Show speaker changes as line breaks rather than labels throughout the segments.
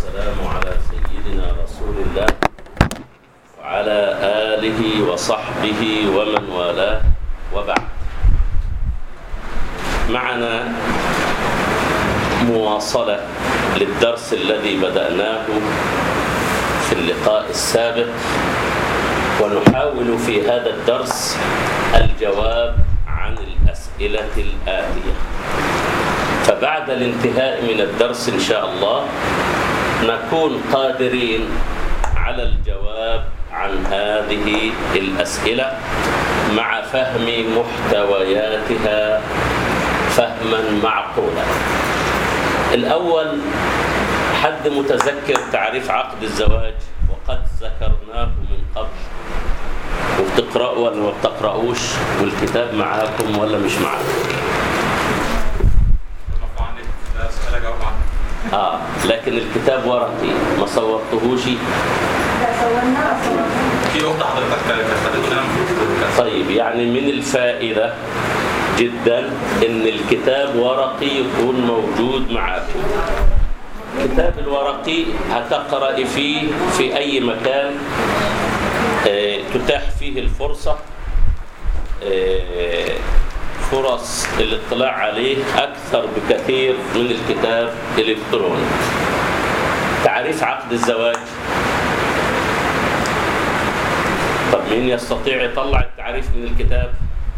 والسلام على سيدنا رسول الله وعلى آله وصحبه ومن والاه وبعد معنا مواصلة للدرس الذي بدأناه في اللقاء السابق ونحاول في هذا الدرس الجواب عن الأسئلة الآتية فبعد الانتهاء من الدرس إن شاء الله نكون قادرين على الجواب عن هذه الأسئلة مع فهم محتوياتها فهما معقولا الأول حد متذكر تعريف عقد الزواج وقد ذكرناه من قبل وبتقرأوا ولا ما بتقرأوش والكتاب معاكم ولا مش معاكم
مرفوع عنك ده سؤال اجاوب عنه
اه لكن الكتاب ورقي ما صورتهوش
لا صورناه صورناه
في اخت حضرتك كانت خدت لنا كانت
طيب يعني من الفائدة جدا ان الكتاب ورقي يكون موجود معاكم الكتاب الورقي هتقرأ فيه في اي مكان آه، تتاح فيه الفرصة آه، فرص الاطلاع عليه اكثر بكثير من الكتاب الالكتروني تعريف عقد الزواج طب مين يستطيع يطلع التعريف من الكتاب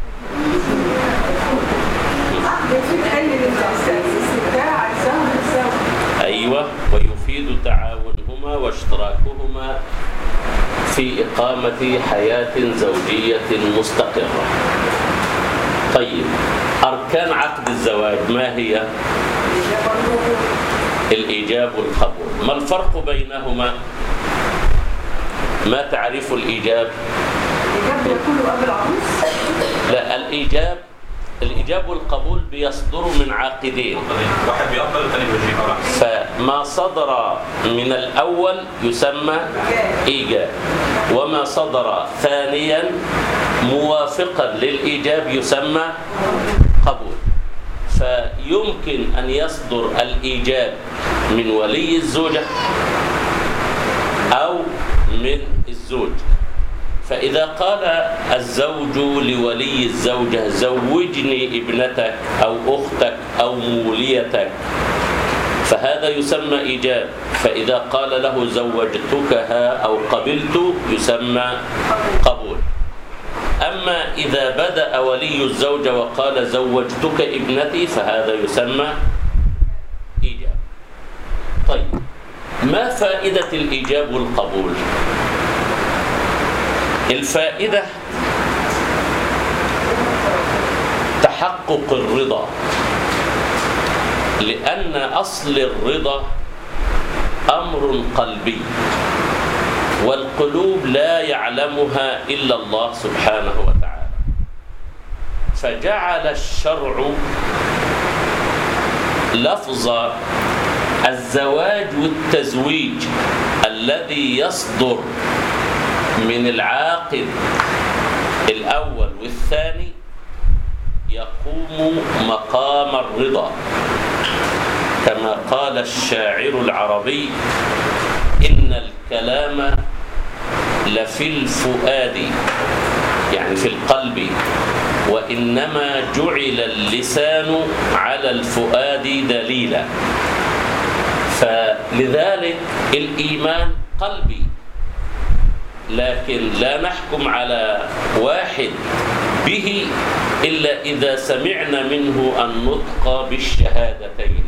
يفيد أي للأساس بتاع عايزاه نساوي
أيوة ويفيد تعاونهما واشتراكهما في إقامة حياة زوجية مستقرة طيب أركان عقد الزواج ما هي الإيجاب والقبول ما الفرق بينهما ما تعريف الإيجاب
الإجابة يكون قبل العروس
لا الإيجاب الإيجاب والقبول بيصدروا من عاقدين
واحد بيقبل والتاني بيجي او العكس
فما صدر من الأول يسمى إيجاب وما صدر ثانيا موافقا للإيجاب يسمى قبول فيمكن أن يصدر الإيجاب من ولي الزوجة أو من الزوج فإذا قال الزوج لولي الزوجة زوجني ابنتك أو أختك أو موليتك فهذا يسمى إيجاب فإذا قال له زوجتكها أو قبلت يسمى قبول أما إذا بدأ ولي الزوجة وقال زوجتك ابنتي فهذا يسمى إيجاب طيب ما فائدة الإيجاب والقبول الفائدة تحقق الرضا لأن أصل الرضا أمر قلبي والقلوب لا يعلمها إلا الله سبحانه وتعالى فجعل الشرع لفظ الزواج والتزويج الذي يصدر من العاقد الأول والثاني يقوم مقام الرضا كما قال الشاعر العربي إن الكلام لفي الفؤاد يعني في القلب وإنما جعل اللسان على الفؤاد دليلا فلذلك الإيمان قلبي لكن لا نحكم على واحد به إلا إذا سمعنا منه النطق بالشهادتين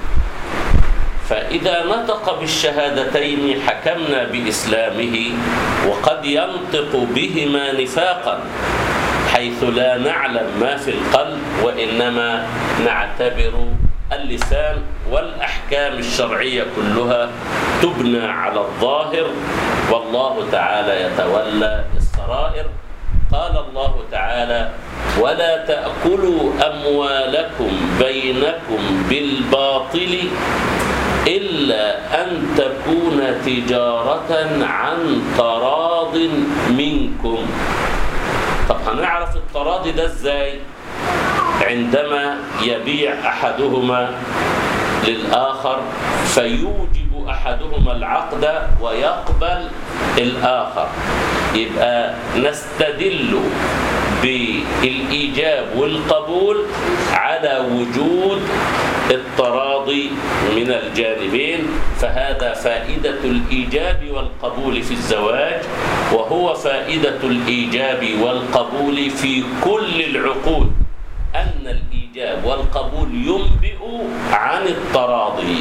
فإذا نطق بالشهادتين حكمنا بإسلامه وقد ينطق بهما نفاقا حيث لا نعلم ما في القلب وإنما نعتبر اللسان والأحكام الشرعية كلها تبنى على الظاهر والله تعالى يتولى السرائر قال الله تعالى ولا تأكلوا أموالكم بينكم بالباطل إلا أن تكون تجارة عن تراض منكم طب هنعرف التراضي ده ازاي عندما يبيع أحدهما للآخر فيوجب أحدهم العقد ويقبل الآخر يبقى نستدل بالإيجاب والقبول على وجود التراضي من الجانبين فهذا فائدة الإيجاب والقبول في الزواج وهو فائدة الإيجاب والقبول في كل العقود أن الإيجاب والقبول ينبئ عن التراضي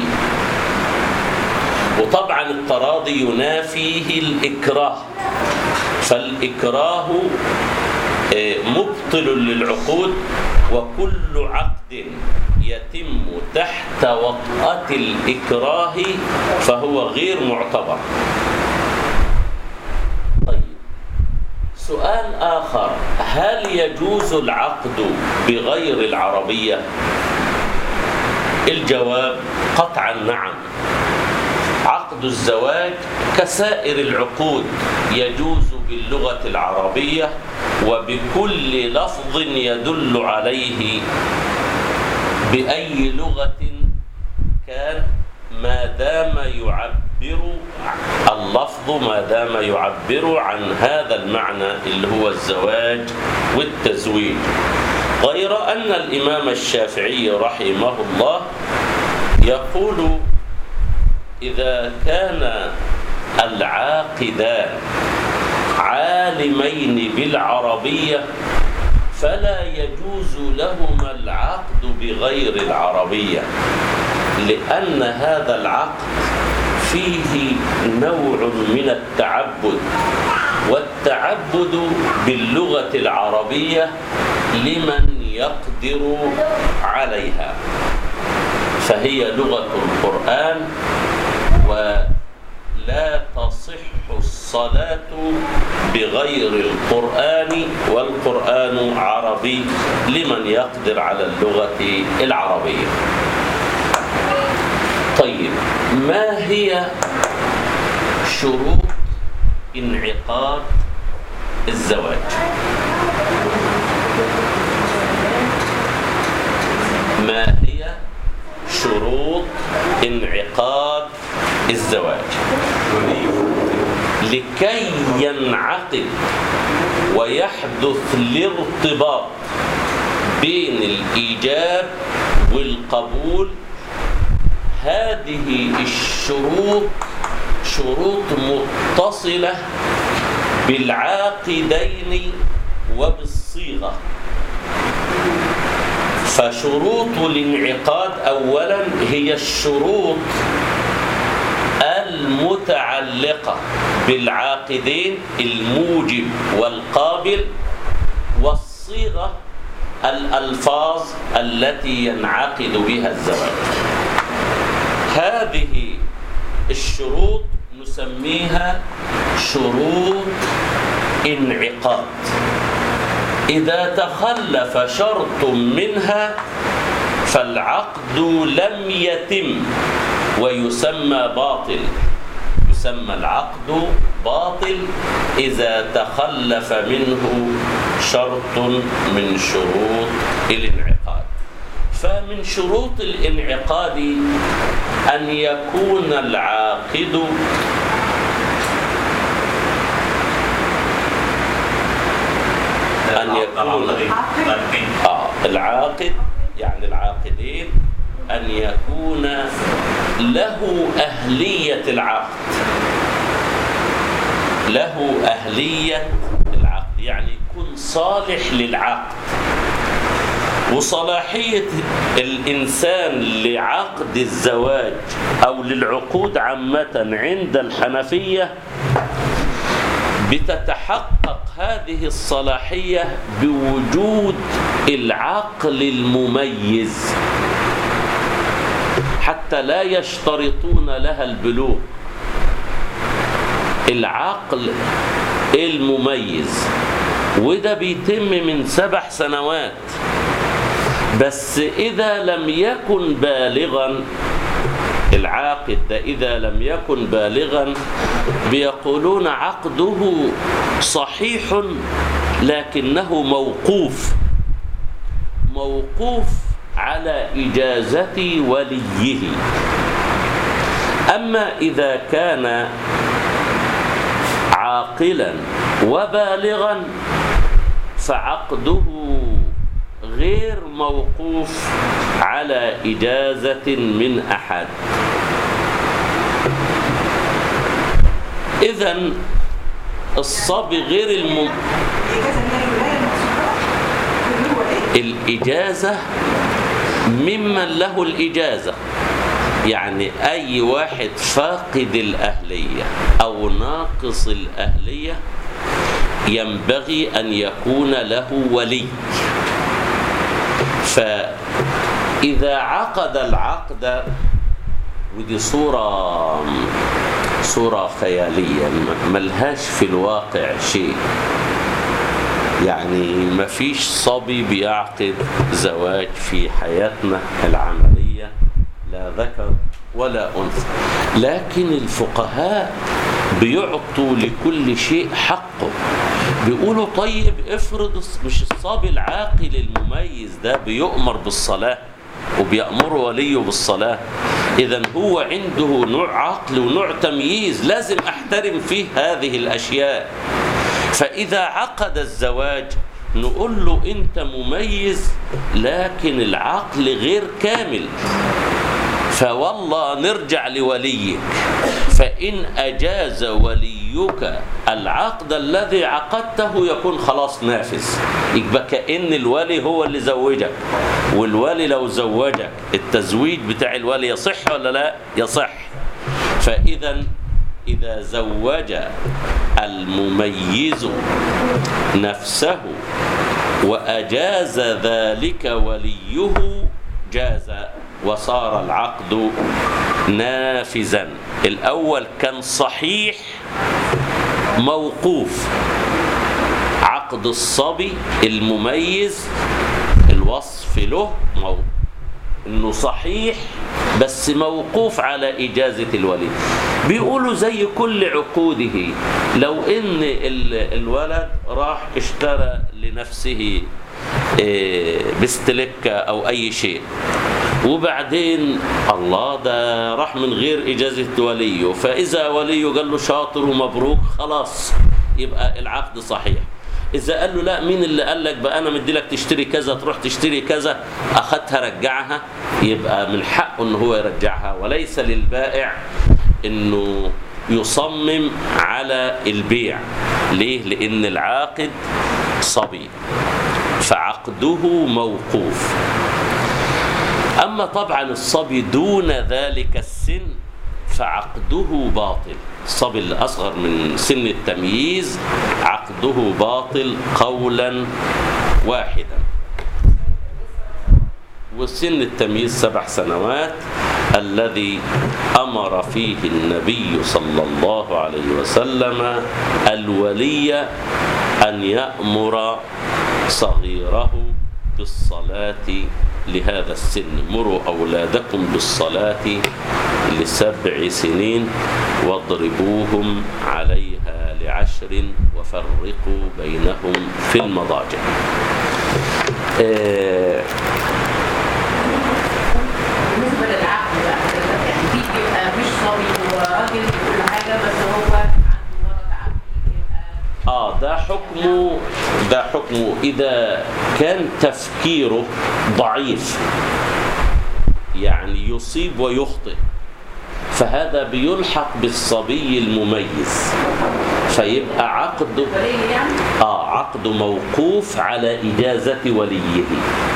وطبعا التراضي ينافيه الإكراه فالإكراه آه، مبطل للعقود وكل عقد يتم تحت وطأة الإكراه فهو غير معتبر طيب سؤال آخر هل يجوز العقد بغير العربية؟ الجواب قطعا نعم عقد الزواج كسائر العقود يجوز باللغة العربية وبكل لفظ يدل عليه بأي لغة كان ما دام يعبر اللفظ ما دام يعبر عن هذا المعنى اللي هو الزواج والتزويج غير أن الإمام الشافعي رحمه الله يقول إذا كان العاقدان عالمين بالعربية فلا يجوز لهما العقد بغير العربية لأن هذا العقد فيه نوع من التعبد والتعبد باللغة العربية لمن يقدر عليها فهي لغة القرآن ولا تصح الصلاة بغير القرآن والقرآن عربي لمن يقدر على اللغة العربية طيب ما هي شروط انعقاد الزواج ما هي شروط انعقاد الزواج لكي ينعقد ويحدث الارتباط بين الإيجاب والقبول هذه الشروط شروط متصلة بالعاقدين وبالصيغة فشروط الانعقاد أولا هي الشروط المتعلقة بالعاقدين الموجب والقابل والصيغة الألفاظ التي ينعقد بها الزواج هذه الشروط نسميها شروط انعقاد إذا تخلف شرط منها فالعقد لم يتم ويسمى باطل يسمى العقد باطل إذا تخلف منه شرط من شروط الانعقاد فمن شروط الانعقاد أن يكون العاقد أن يكون آه العاقد يعني العاقدين أن يكون له أهلية العقد له أهلية العقد يعني يكون صالح للعقد وصلاحية الإنسان لعقد الزواج أو للعقود عامة عند الحنفية بتتحقق هذه الصلاحية بوجود العقل المميز حتى لا يشترطون لها البلوغ العقل المميز وده بيتم من سبع سنوات بس إذا لم يكن بالغا العاقد ده إذا لم يكن بالغا بيقولون عقده صحيح لكنه موقوف موقوف على إجازة وليه أما إذا كان عاقلا وبالغا فعقده غير موقوف على إجازة من أحد إذا الصبي غير الم...
الإجازة اللي هي الولاية المقصودة اللي هو إيه؟
الإجازة ممن له الإجازة يعني أي واحد فاقد الأهلية أو ناقص الأهلية ينبغي أن يكون له ولي فإذا عقد العقد ودي صورة صورة خيالية م- ملهاش في الواقع شيء يعني مفيش صبي بيعقد زواج في حياتنا العملية لا ذكر ولا أنثى لكن الفقهاء بيعطوا لكل شيء حقه بيقولوا طيب افرض الص- مش الصبي العاقل المميز ده بيؤمر بالصلاة وبيأمر وليه بالصلاة إذا هو عنده نوع عقل ونوع تمييز لازم أحترم فيه هذه الأشياء فإذا عقد الزواج نقول له أنت مميز لكن العقل غير كامل فوالله نرجع لوليك فإن أجاز وليك العقد الذي عقدته يكون خلاص نافذ يبقى كأن الولي هو اللي زوجك والولي لو زوجك التزويج بتاع الولي يصح ولا لا يصح فإذا إذا زوج المميز نفسه وأجاز ذلك وليه جاز وصار العقد نافذا الأول كان صحيح موقوف عقد الصبي المميز الوصف له مو... انه صحيح بس موقوف على اجازه الولي بيقولوا زي كل عقوده لو ان ال- الولد راح اشترى لنفسه إيه، بستلكة او اي شيء وبعدين الله ده راح من غير اجازه وليه فاذا وليه قال له شاطر ومبروك خلاص يبقى العقد صحيح اذا قال له لا مين اللي قال لك بقى انا مدي لك تشتري كذا تروح تشتري كذا اخدها رجعها يبقى من حقه ان هو يرجعها وليس للبائع انه يصمم على البيع ليه لان العاقد صبي فعقده موقوف أما طبعا الصبي دون ذلك السن فعقده باطل الصبي الأصغر من سن التمييز عقده باطل قولا واحدا وسن التمييز سبع سنوات الذي أمر فيه النبي صلى الله عليه وسلم الولي أن يأمر صغيره بالصلاة لهذا السن مروا أولادكم بالصلاة لسبع سنين واضربوهم عليها لعشر وفرقوا بينهم في المضاجع آه،
بالنسبه للعقل بقى حضرتك يعني في بيبقى مش صبي هو راجل وكل حاجه بس هو عنده مرض عقلي بيبقى
آه ده حكمه ده حكمه إذا كان تفكيره ضعيف يعني يصيب ويخطئ فهذا بيلحق بالصبي المميز فيبقى عقده
وليه يعني
آه عقده موقوف على إجازة وليه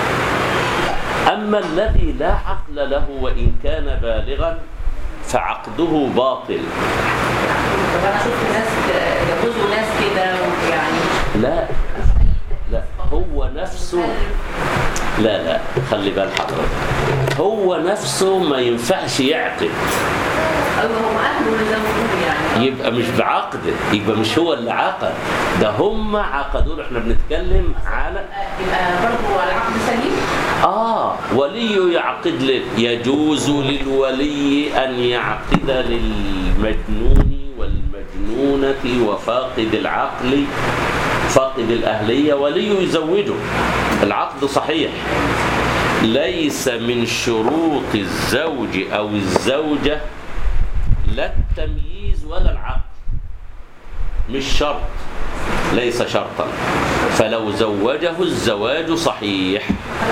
أما الذي لا عقل له وإن كان بالغا فعقده باطل
طب انا شفت ناس يجوزوا ناس كده يعني
لا لا هو نفسه لا لا خلي بال حضرتك هو نفسه ما ينفعش يعقد
ايوه هم اهله اللي زوجوه يعني
يبقى مش بعقد يبقى مش هو اللي عقد ده هم عقدوا له احنا بنتكلم على
يبقى برضه على عقد سليم
آه ولي يعقد لل... يجوز للولي أن يعقد للمجنون والمجنونة وفاقد العقل فاقد الأهلية ولي يزوجه العقد صحيح ليس من شروط الزوج أو الزوجة لا التمييز ولا العقد مش شرط ليس شرطا فلو زوجه الزواج صحيح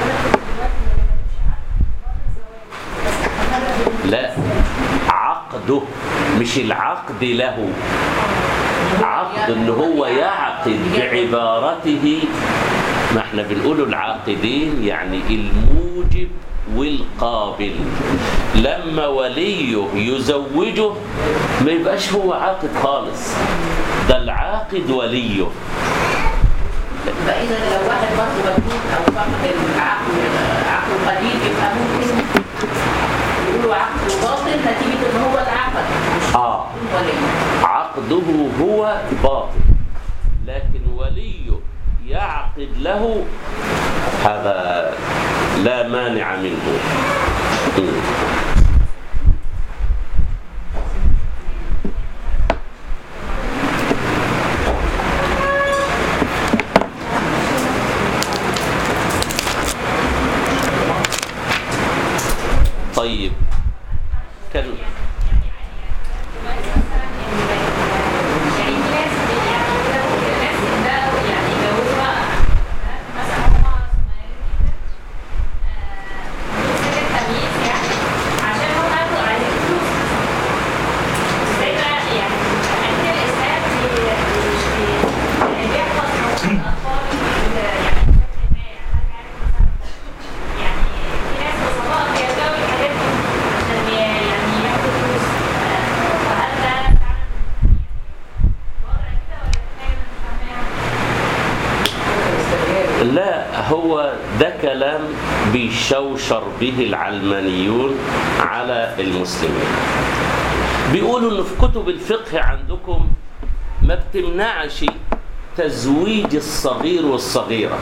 لا عقده مش العقد له عقد ان هو يعقد بعبارته ما احنا بنقول العاقدين يعني الموجب والقابل لما وليه يزوجه ما يبقاش هو عاقد خالص ده العاقد وليه
يبقى اذا لو واحد برضه مجنون او فقد العقل عقله قليل يبقى ممكن يقولوا عقله باطل نتيجه ان هو العقد مش
اه
يكون ولي
عقده هو باطل لكن وليه يعقد له هذا لا مانع منه مم. طيب كان لا هو ده كلام بيشوشر به العلمانيون على المسلمين بيقولوا ان في كتب الفقه عندكم ما بتمنعش تزويج الصغير والصغيرة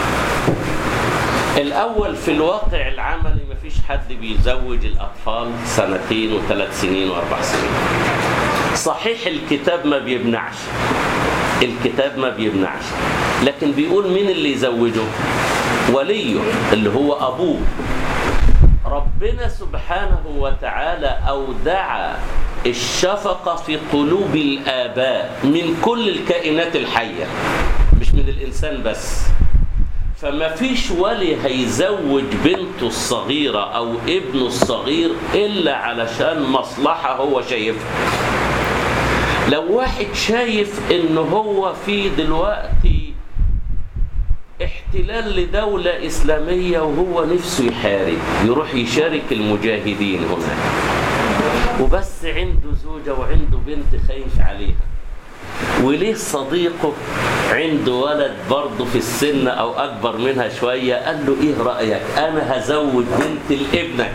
الأول في الواقع العملي مفيش حد بيزوج الأطفال سنتين وثلاث سنين وأربع سنين صحيح الكتاب ما بيمنعش الكتاب ما بيمنعش لكن بيقول مين اللي يزوجه وليه اللي هو أبوه ربنا سبحانه وتعالى أودع الشفقة في قلوب الآباء من كل الكائنات الحية مش من الإنسان بس فما فيش ولي هيزوج بنته الصغيرة أو ابنه الصغير إلا علشان مصلحة هو شايفها لو واحد شايف إن هو في دلوقتي احتلال لدولة إسلامية وهو نفسه يحارب يروح يشارك المجاهدين هناك وبس عنده زوجة وعنده بنت خايف عليها وليه صديقه عنده ولد برضه في السن أو أكبر منها شوية قال له إيه رأيك أنا هزوج بنت لابنك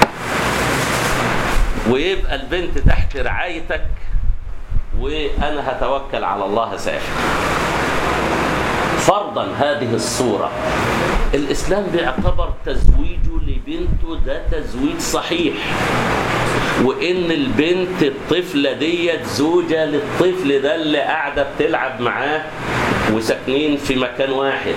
ويبقى البنت تحت رعايتك وأنا هتوكل على الله سافر فرضا هذه الصورة الإسلام بيعتبر تزويجه لبنته ده تزويج صحيح وإن البنت الطفلة ديت زوجة للطفل ده اللي قاعدة بتلعب معاه وساكنين في مكان واحد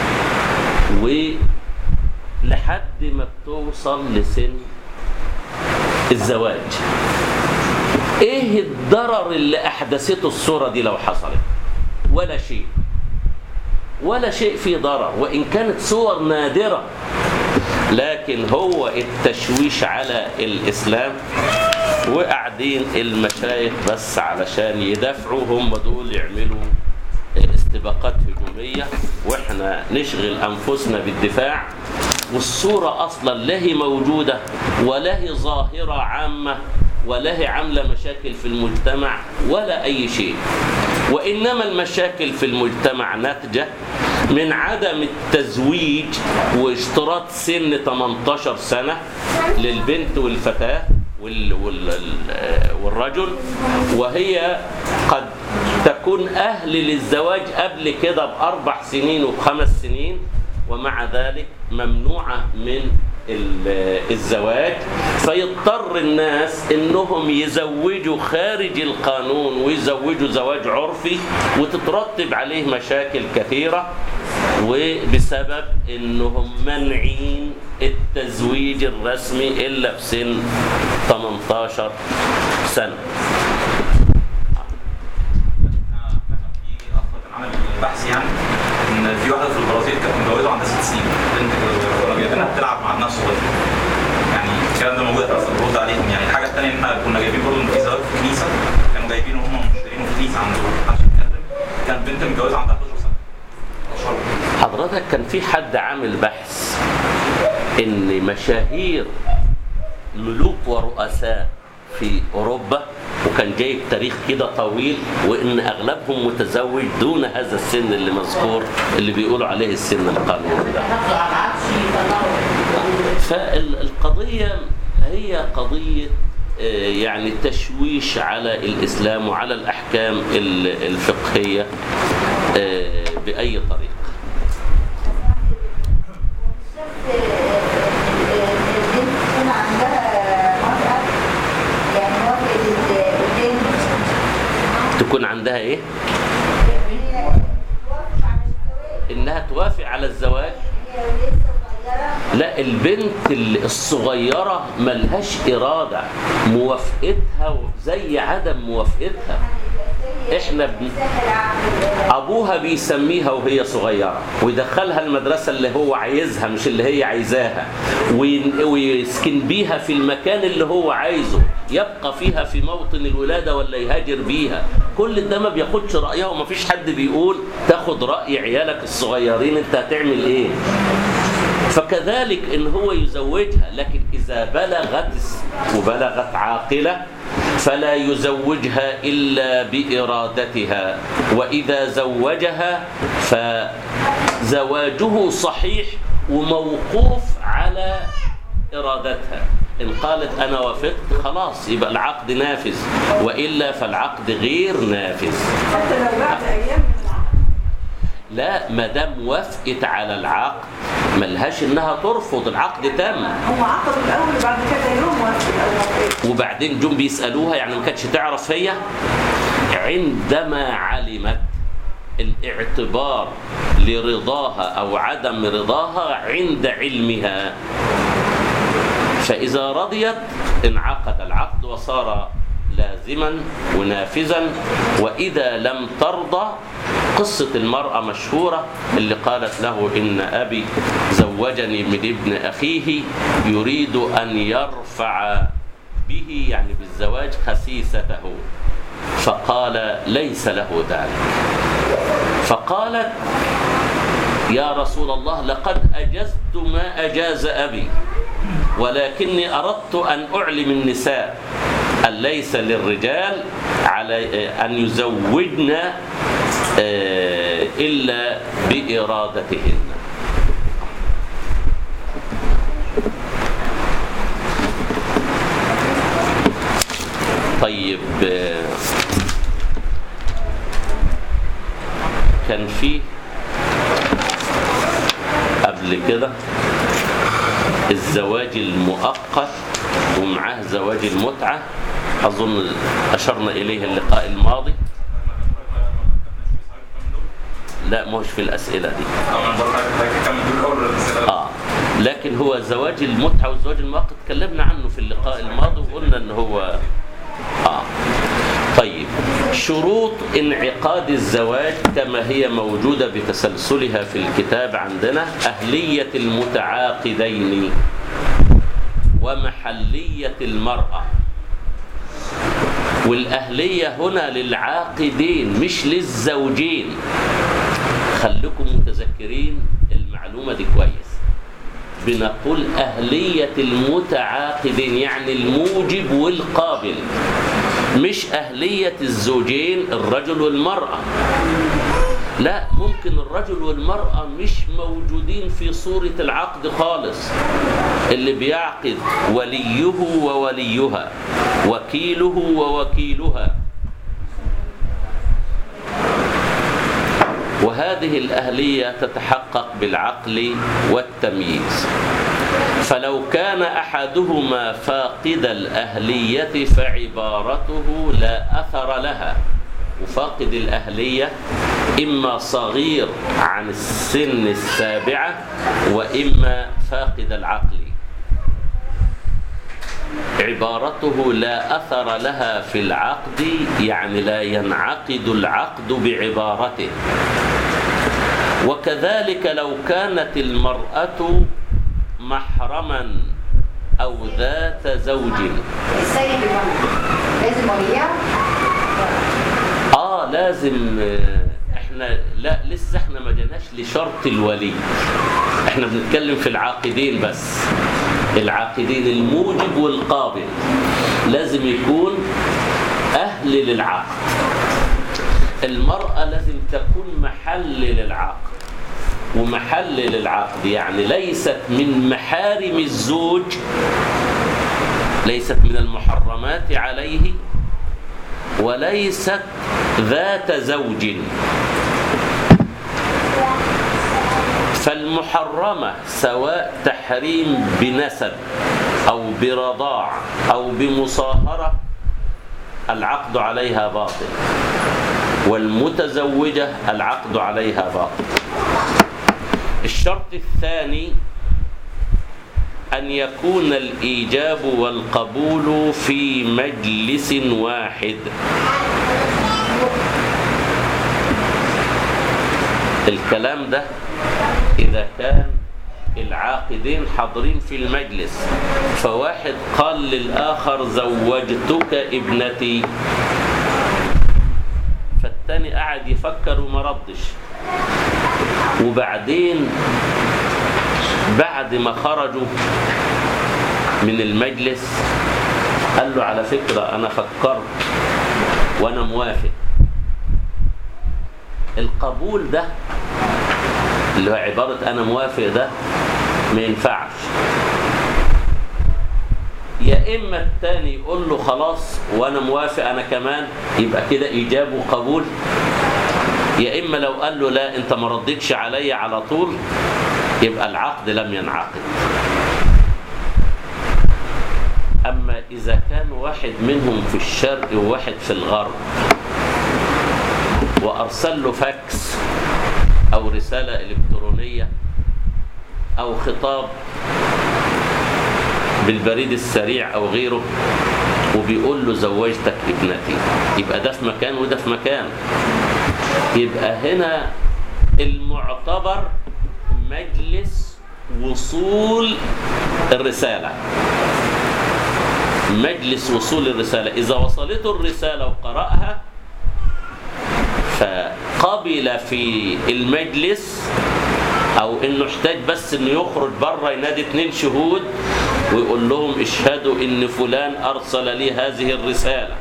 ولحد ما بتوصل لسن الزواج ايه الضرر اللي احدثته الصورة دي لو حصلت ولا شيء ولا شيء فيه ضرر وإن كانت صور نادرة لكن هو التشويش على الإسلام وقاعدين المشايخ بس علشان يدافعوا هم دول يعملوا استباقات هجومية وإحنا نشغل أنفسنا بالدفاع والصورة أصلا لا هي موجودة ولا هي ظاهرة عامة ولا هي عاملة مشاكل في المجتمع ولا أي شيء وإنما المشاكل في المجتمع ناتجة من عدم التزويج واشتراط سن 18 سنة للبنت والفتاة وال وال والرجل وهي قد تكون أهل للزواج قبل كده بأربع سنين وبخمس سنين ومع ذلك ممنوعة من الزواج فيضطر الناس انهم يزوجوا خارج القانون ويزوجوا زواج عرفي وتترتب عليه مشاكل كثيرة وبسبب انهم منعين التزويج الرسمي الا بسن 18 سنة
في اخ كان عامل بحث يعني ان في واحده في البرازيل كانت متجوزه عندها ست سنين بنت كده كانوا جايبينها بتلعب مع الناس صغيره يعني الكلام ده موجود اصلا برد عليهم يعني الحاجه الثانيه ان احنا كنا جايبين برضه ان في زواج في كنيسه كانوا جايبينه هم مشترينه في كنيسه عندهم محدش يتكلم كانت بنت متجوزه عندها 11 سنه 11
حضرتك كان في حد عامل بحث ان مشاهير ملوك ورؤساء في اوروبا وكان جايب تاريخ كده طويل وان اغلبهم متزوج دون هذا السن اللي مذكور اللي بيقولوا عليه السن القانوني ده
يحافظوا على العرش يطلعوا
فالقضية هي قضية آه، يعني تشويش على الإسلام وعلى الأحكام ال- الفقهية آه، بأي طريقة
البنت تكون عندها موافقة يعني موافقة البنت
تكون عندها إيه؟
هي توافق على الزواج
إنها توافق على الزواج
هي لسه صغيرة
لا البنت ال- الصغيرة ملهاش إرادة موافقتها زي عدم موافقتها إحنا بن...
سهل عقل
ابوها بيسميها وهي صغيره ويدخلها المدرسه اللي هو عايزها مش اللي هي عايزاها وين- ويسكن بيها في المكان اللي هو عايزه يبقى فيها في موطن الولاده ولا يهاجر بيها كل ده ما بياخدش رايها وما فيش حد بيقول تاخد راي عيالك الصغيرين انت هتعمل ايه فكذلك ان هو يزوجها لكن اذا بلغت وبلغت عاقله فلا يزوجها الا بارادتها واذا زوجها فزواجه صحيح وموقوف على ارادتها ان قالت انا وافقت خلاص يبقى العقد نافذ والا فالعقد غير نافذ
حتى لو بعد ايام من العقد
لا ما دام وافقت على العقد ملهاش انها ترفض العقد تم
هم عقدوا الاول وبعد كده يوم وافق او وافق
وبعدين جم بيسالوها يعني ما كانتش تعرف هي عندما علمت الاعتبار لرضاها او عدم رضاها عند علمها فاذا رضيت انعقد العقد وصار لازما ونافذا واذا لم ترضى قصة المرأة مشهورة اللي قالت له إن أبي زوجني من ابن أخيه يريد أن يرفع به يعني بالزواج خسيسته فقال ليس له ذلك فقالت يا رسول الله لقد أجزت ما أجاز أبي ولكني أردت أن أعلم النساء أن ليس للرجال على أن يزوجن آه، إلا بإرادتهن طيب آه، كان في قبل كده الزواج المؤقت ومعاه زواج المتعة أظن أشرنا إليه اللقاء الماضي لا مش في الأسئلة دي
طبعا برضه هكمل دول اول الاسئله
آه لكن هو زواج المتعة والزواج المؤقت تكلمنا عنه في اللقاء الماضي وقلنا ان هو آه طيب شروط انعقاد الزواج كما هي موجودة بتسلسلها في الكتاب عندنا أهلية المتعاقدين ومحلية المرأة والأهلية هنا للعاقدين مش للزوجين خليكم متذكرين المعلومة دي كويس بنقول أهلية المتعاقدين يعني الموجب والقابل مش أهلية الزوجين الرجل والمرأة لا ممكن الرجل والمرأة مش موجودين في صورة العقد خالص اللي بيعقد وليه ووليها وكيله ووكيلها وهذه الأهلية تتحقق بالعقل والتمييز فلو كان أحدهما فاقد الأهلية فعبارته لا أثر لها وفاقد الأهلية إما صغير عن السن السابعة وإما فاقد العقل عبارته لا أثر لها في العقد يعني لا ينعقد العقد بعبارته وكذلك لو كانت المرأة محرما أو ذات زوج
السيد الولي لازم وليها
آه لازم آه، احنا لا لسه احنا ما جيناش لشرط الولي احنا بنتكلم في العاقدين بس العاقدين الموجب والقابل لازم يكون أهل للعقد المرأة لازم تكون محل للعقد ومحل للعقد يعني ليست من محارم الزوج ليست من المحرمات عليه وليست ذات زوج فالمحرمة سواء تحريم بنسب أو برضاع أو بمصاهرة العقد عليها باطل والمتزوجة العقد عليها باطل الشرط الثاني أن يكون الإيجاب والقبول في مجلس واحد الكلام ده إذا كان العاقدين حاضرين في المجلس فواحد قال للآخر زوجتك ابنتي فالتاني قعد يفكر وما ردش وبعدين بعد ما خرجوا من المجلس قال له على فكرة أنا فكرت وأنا موافق القبول ده اللي هو عبارة أنا موافق ده ما ينفعش يا إما التاني يقول له خلاص وأنا موافق أنا كمان يبقى كده إيجاب وقبول يا إما لو قال له لا أنت ما ردتش عليا على طول يبقى العقد لم ينعقد أما إذا كان واحد منهم في الشرق وواحد في الغرب وأرسل له فاكس أو رسالة إلكترونية أو خطاب بالبريد السريع أو غيره وبيقول له زوجتك ابنتي يبقى ده في مكان وده في مكان يبقى هنا المعتبر مجلس وصول الرسالة مجلس وصول الرسالة إذا وصلته الرسالة وقرأها فقبل في المجلس او انه احتاج بس انه يخرج بره ينادي اتنين شهود ويقول لهم اشهدوا ان فلان ارسل لي هذه الرسالة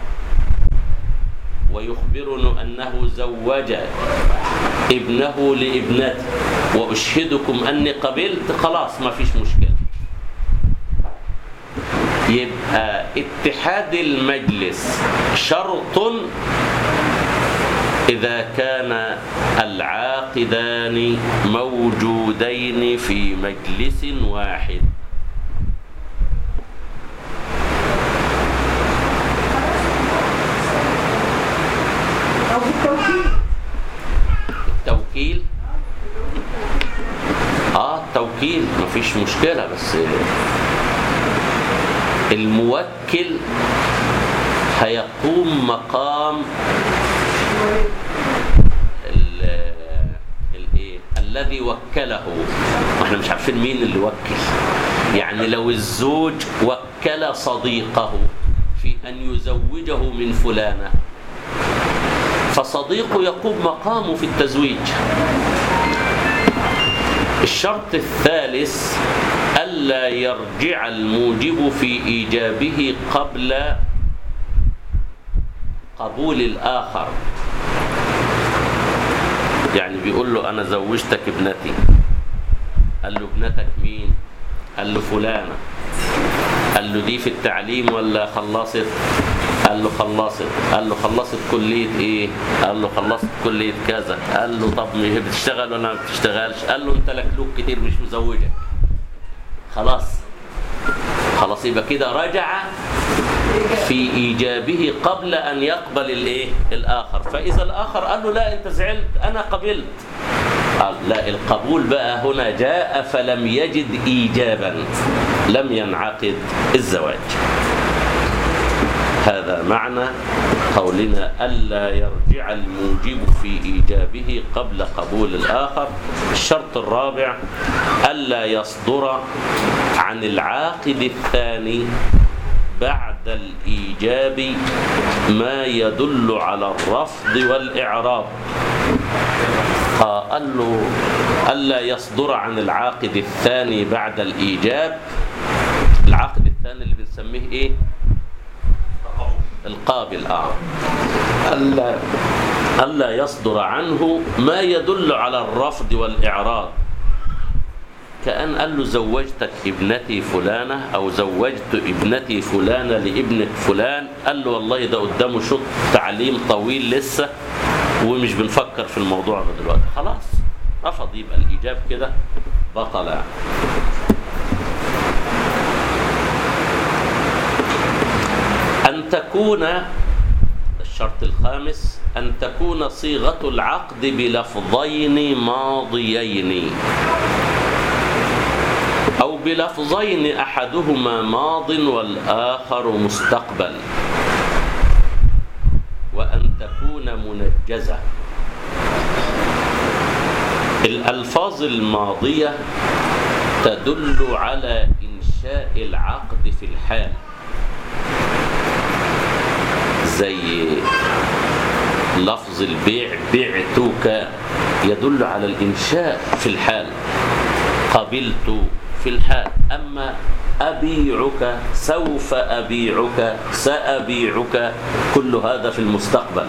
ويخبرنا انه زوج ابنه لابنته واشهدكم اني قبلت خلاص ما فيش مشكلة يبقى اتحاد المجلس شرط إذا كان العاقدان موجودين في مجلس واحد
أو بالتوكيد
التوكيل اه التوكيل مفيش مشكلة بس الموكل هيقوم مقام ال- الايه الذي وكله واحنا مش عارفين مين اللي وكل يعني لو الزوج وكل صديقه في ان يزوجه من فلانه فصديقه يقوم مقامه في التزويج الشرط الثالث ألا يرجع الموجب في إيجابه قبل قبول الآخر يعني بيقول له أنا زوجتك ابنتي قال له ابنتك مين قال له فلانة قال له دي في التعليم ولا خلصت قال له خلصت قال له خلصت كلية ايه قال له خلصت كلية كذا قال له طب هي بتشتغل ولا ما بتشتغلش قال له انت لك لوك كتير مش مزوجة خلاص خلاص يبقى كده رجع في ايجابه قبل ان يقبل الايه الاخر فاذا الاخر قال له لا انت زعلت انا قبلت قال لا القبول بقى هنا جاء فلم يجد ايجابا لم ينعقد الزواج هذا معنى قولنا ألا يرجع الموجب في إيجابه قبل قبول الآخر الشرط الرابع ألا يصدر عن العاقد الثاني بعد الإيجاب ما يدل على الرفض والإعراب آه، قال له ألا يصدر عن العاقد الثاني بعد الإيجاب العقد الثاني اللي بنسميه إيه القابل آه ألا ألا يصدر عنه ما يدل على الرفض والإعراض كأن قال له زوجتك ابنتي فلانة أو زوجت ابنتي فلانة لابنة فلان قال له والله ده قدامه شوط تعليم طويل لسه ومش بنفكر في الموضوع ده دلوقتي خلاص رفض يبقى الإيجاب كده بطل يعني. أن تكون الشرط الخامس أن تكون صيغة العقد بلفظين ماضيين أو بلفظين أحدهما ماض والآخر مستقبل وأن تكون منجزة الألفاظ الماضية تدل على إنشاء العقد في الحال زي لفظ البيع بعتك يدل على الإنشاء في الحال قبلت في الحال أما أبيعك سوف أبيعك سأبيعك كل هذا في المستقبل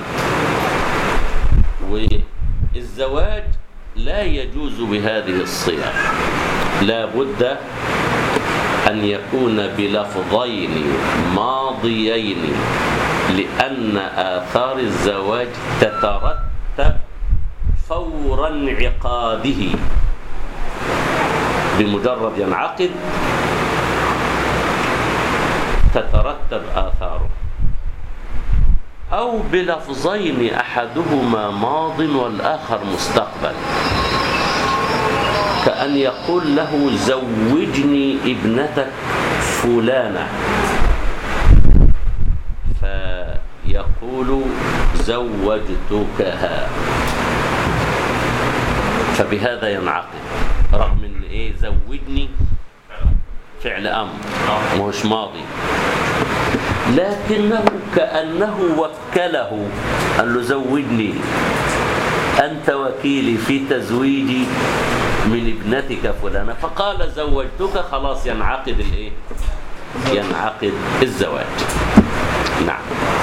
والزواج لا يجوز بهذه الصيغ لا بد أن يكون بلفظين ماضيين لأن آثار الزواج تترتب فور انعقاده بمجرد ينعقد تترتب آثاره أو بلفظين أحدهما ماض والآخر مستقبل كأن يقول له زوجني ابنتك فلانة فيقول زوجتكها فبهذا ينعقد رغم ان ايه زوجني فعل امر مش ماضي لكنه كانه وكله قال له زوجني انت وكيلي في تزويجي من ابنتك فلانه فقال زوجتك خلاص ينعقد الايه ينعقد الزواج نعم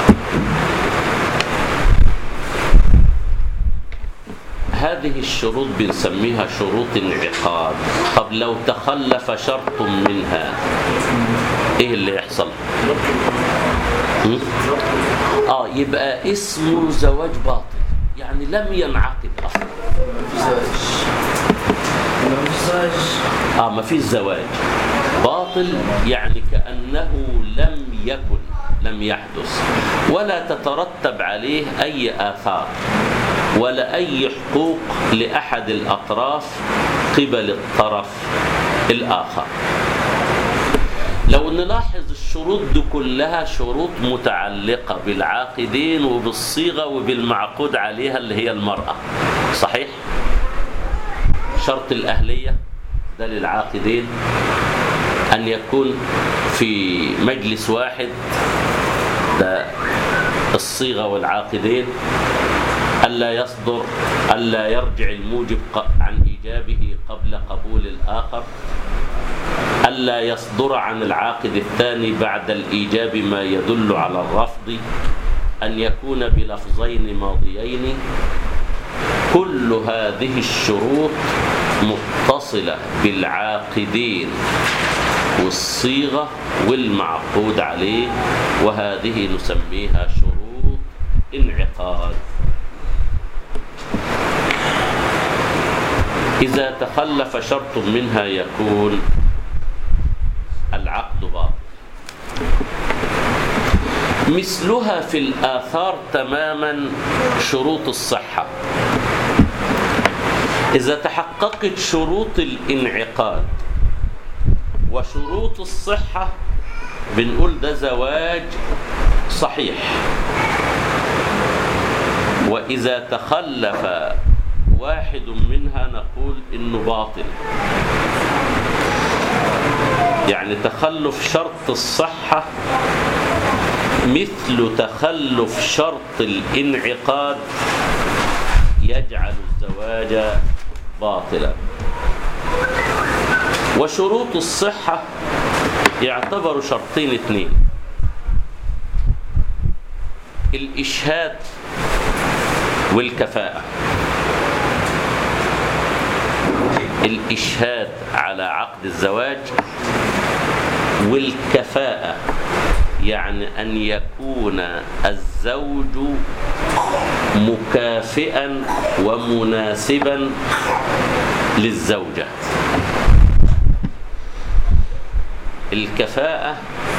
هذه الشروط بنسميها شروط انعقاد طب لو تخلف شرط منها ايه اللي يحصل م? اه يبقى اسمه زواج باطل يعني لم ينعقد اصلا اه ما فيش زواج باطل يعني كانه لم يكن لم يحدث ولا تترتب عليه اي اثار ولا أي حقوق لأحد الأطراف قبل الطرف الآخر لو نلاحظ الشروط دي كلها شروط متعلقة بالعاقدين وبالصيغة وبالمعقود عليها اللي هي المرأة صحيح؟ شرط الأهلية ده للعاقدين أن يكون في مجلس واحد ده الصيغة والعاقدين ألا يصدر ألا يرجع الموجب عن إيجابه قبل قبول الآخر ألا يصدر عن العاقد الثاني بعد الإيجاب ما يدل على الرفض أن يكون بلفظين ماضيين كل هذه الشروط متصلة بالعاقدين والصيغة والمعقود عليه وهذه نسميها شروط انعقاد إذا تخلف شرط منها يكون العقد باطل مثلها في الآثار تماما شروط الصحة إذا تحققت شروط الانعقاد وشروط الصحة بنقول ده زواج صحيح وإذا تخلف واحد منها نقول إنه باطل يعني تخلف شرط الصحة مثل تخلف شرط الانعقاد يجعل الزواج باطلا وشروط الصحة يعتبر شرطين اثنين الإشهاد والكفاءة الإشهاد على عقد الزواج والكفاءة يعني أن يكون الزوج مكافئا ومناسبا للزوجة الكفاءة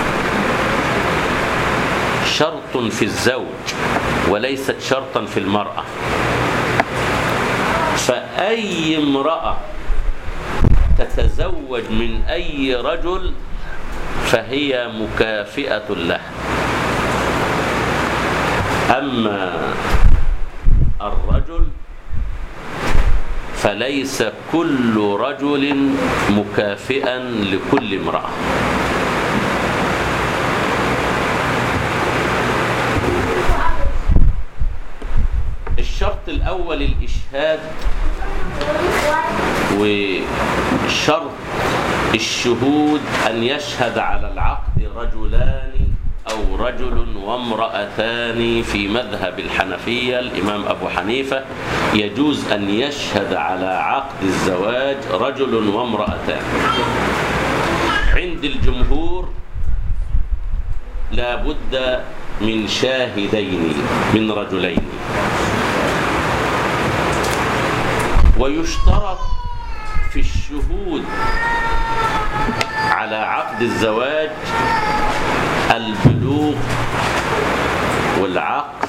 شرط في الزوج وليست شرطا في المرأة فأي امرأة تتزوج من أي رجل فهي مكافئة له أما الرجل فليس كل رجل مكافئا لكل امرأة الشرط الأول الإشهاد وشرط الشهود أن يشهد على العقد رجلان أو رجل وامرأتان في مذهب الحنفية الإمام أبو حنيفة يجوز أن يشهد على عقد الزواج رجل وامرأتان عند الجمهور لا بد من شاهدين من رجلين ويشترط في الشهود على عقد الزواج البلوغ والعقل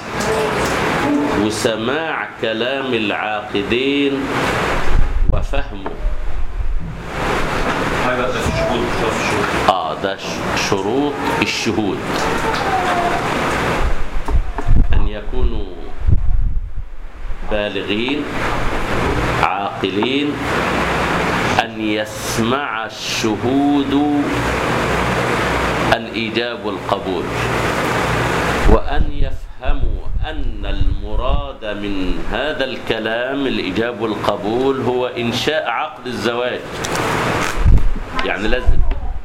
وسماع كلام العاقدين وفهمه
هذا ده في الشهود ده في الشهود
اه ده ش- شروط الشهود ان يكونوا بالغين عاقلين ان يسمع الشهود الايجاب والقبول وان يفهموا ان المراد من هذا الكلام الايجاب والقبول هو انشاء عقد الزواج يعني لازم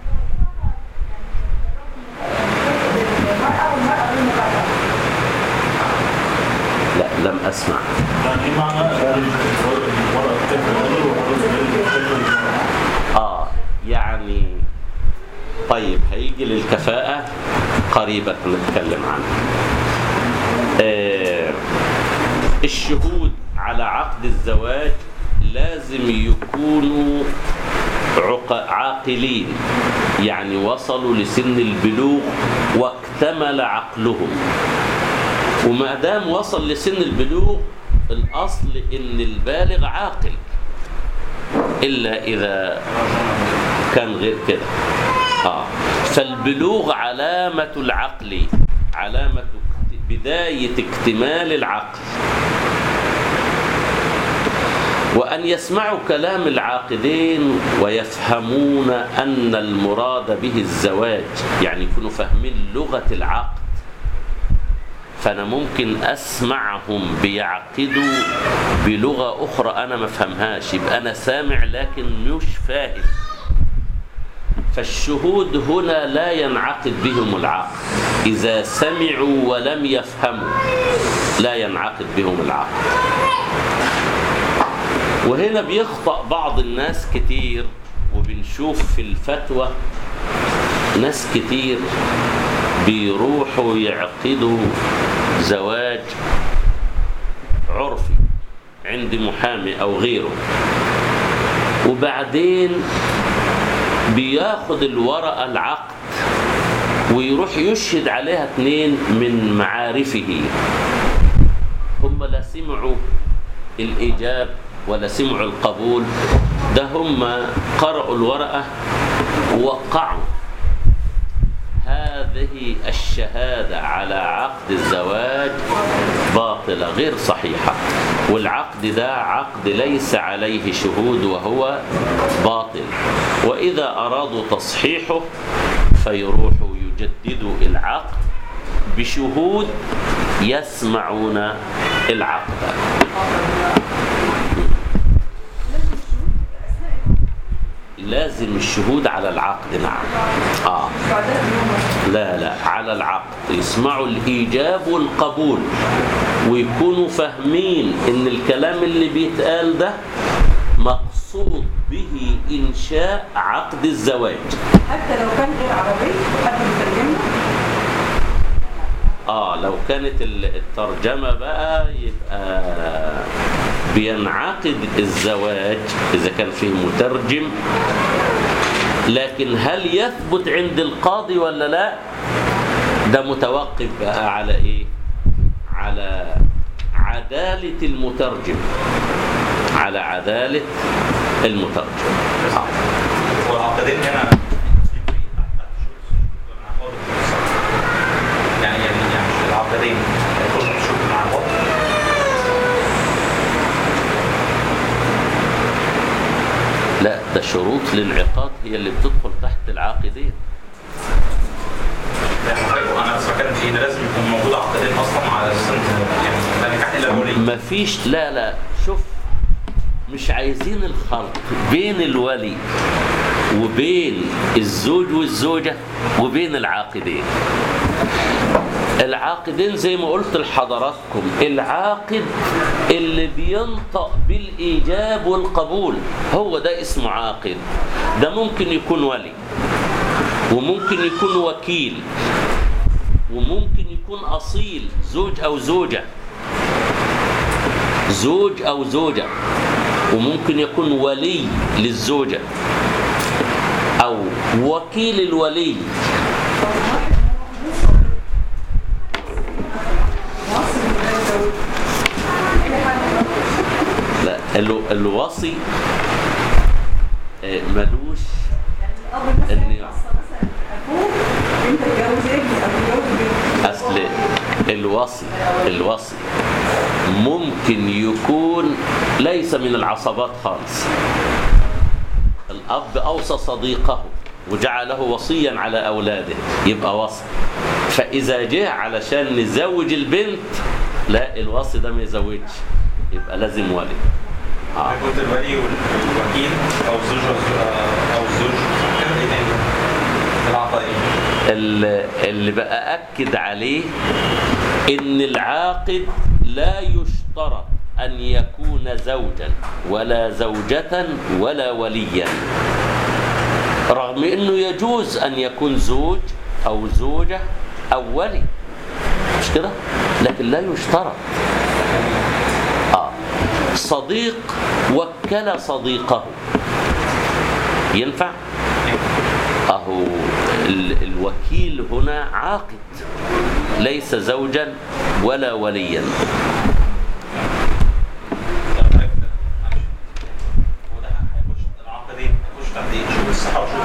لا لم أسمع
يعني ايه معنى المرأة بتكره الرجل والرجل بتكره المرأة؟
آه يعني طيب هيجي للكفاءة قريبا نتكلم عنها آه الشهود على عقد الزواج لازم يكونوا عق- عاقلين يعني وصلوا لسن البلوغ واكتمل عقلهم وما دام وصل لسن البلوغ الأصل إن البالغ عاقل إلا إذا كان غير كده آه. فالبلوغ علامة العقل علامة اكت- بداية اكتمال العقل وأن يسمعوا كلام العاقدين ويفهمون أن المراد به الزواج يعني يكونوا فاهمين لغة العقد فأنا ممكن أسمعهم بيعقدوا بلغة أخرى أنا ما فهمهاش يبقى أنا سامع لكن مش فاهم فالشهود هنا لا ينعقد بهم العقد إذا سمعوا ولم يفهموا لا ينعقد بهم العقد وهنا بيخطأ بعض الناس كتير وبنشوف في الفتوى ناس كتير بيروحوا يعقدوا زواج عرفي عند محامي أو غيره وبعدين بياخد الورقة العقد ويروح يشهد عليها اتنين من معارفه هم لا سمعوا الإيجاب ولا سمعوا القبول ده هم قرأوا الورقة ووقعوا هذا هذه الشهادة على عقد الزواج باطلة غير صحيحة والعقد ده عقد ليس عليه شهود وهو باطل وإذا أرادوا تصحيحه فيروحوا يجددوا العقد بشهود يسمعون العقد لازم الشهود على العقد نعم آه. لا لا على العقد يسمعوا الإيجاب والقبول ويكونوا فاهمين إن الكلام اللي بيتقال ده مقصود به إنشاء عقد الزواج
حتى لو كان غير عربي حد بيترجمنا
اه لو كانت ال- الترجمة بقى يبقى بينعقد الزواج إذا كان فيه مترجم لكن هل يثبت عند القاضي ولا لا ده متوقف بقى على ايه على عدالة المترجم على عدالة المترجم آه.
والعقدين هنا يعني يعني يعني العقدين هيكونوا شروط مع بعض
لا ده شروط الانعقاد هي اللي بتدخل تحت العاقدين
انا بس بتكلم في ان لازم يكون موجود عقدين اصلا على اساس إن يعني لا نكاح الا بولي
مفيش لا لا شوف مش عايزين الخلط بين الولي وبين الزوج والزوجة وبين العاقدين العاقدين زي ما قلت لحضراتكم العاقد اللي بينطق بالإيجاب والقبول هو ده اسمه عاقد ده ممكن يكون ولي وممكن يكون وكيل وممكن يكون أصيل زوج أو زوجة زوج أو زوجة وممكن يكون ولي للزوجة أو وكيل الولي لا الو- الوصي آه، ملوش
الاب مثلا
إن-
يوصى مثلا اخوه انت تتجوز ابني او تتجوز بنتي
أصل الوصي الوصي ممكن يكون ليس من العصبات خالص الأب أوصى صديقه وجعله وصيا على أولاده يبقى وصي فإذا جه علشان نزوج البنت لا الوصي ده ما يزوجش يبقى لازم ولي آه.
كنت الولي والوكيل او الزوج والز- او الزوج كده ايه تاني العطائين
اللي اللي بقى أكد عليه إن العاقد لا يشترط أن يكون زوجا ولا زوجة ولا وليا رغم أنه يجوز أن يكون زوج أو زوجة أو ولي مش كده لكن لا يشترط آه. صديق وكل صديقه ينفع أهو ال- الوكيل هنا عاقد ليس زوجا ولا وليا
طب عرفت. معلش. هو ده هيخش العقدين هيخش تحت ايه شوف الصحه وشوف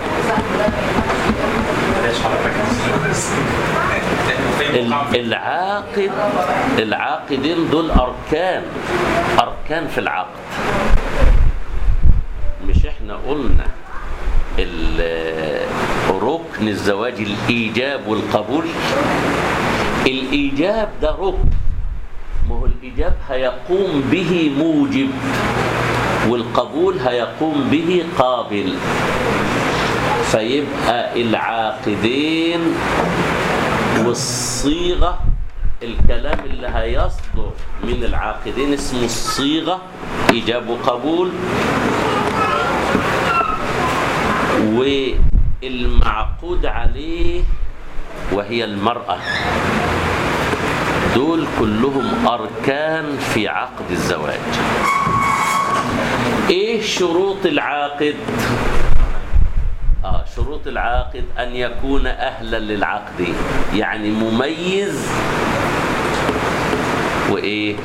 بلاش حضرتك
ال- العاقد العاقدين دول أركان أركان في العقد مش احنا قلنا ال- ركن الزواج الإيجاب والقبول الإيجاب ده ركن ما هو الإيجاب هيقوم به موجب والقبول هيقوم به قابل فيبقى العاقدين والصيغة الكلام اللي هيصدر من العاقدين اسمه الصيغة إيجاب وقبول والمعقود عليه وهي المرأة دول كلهم أركان في عقد الزواج إيه شروط العاقد؟ آه شروط العاقد أن يكون أهلا للعقد يعني مميز وإيه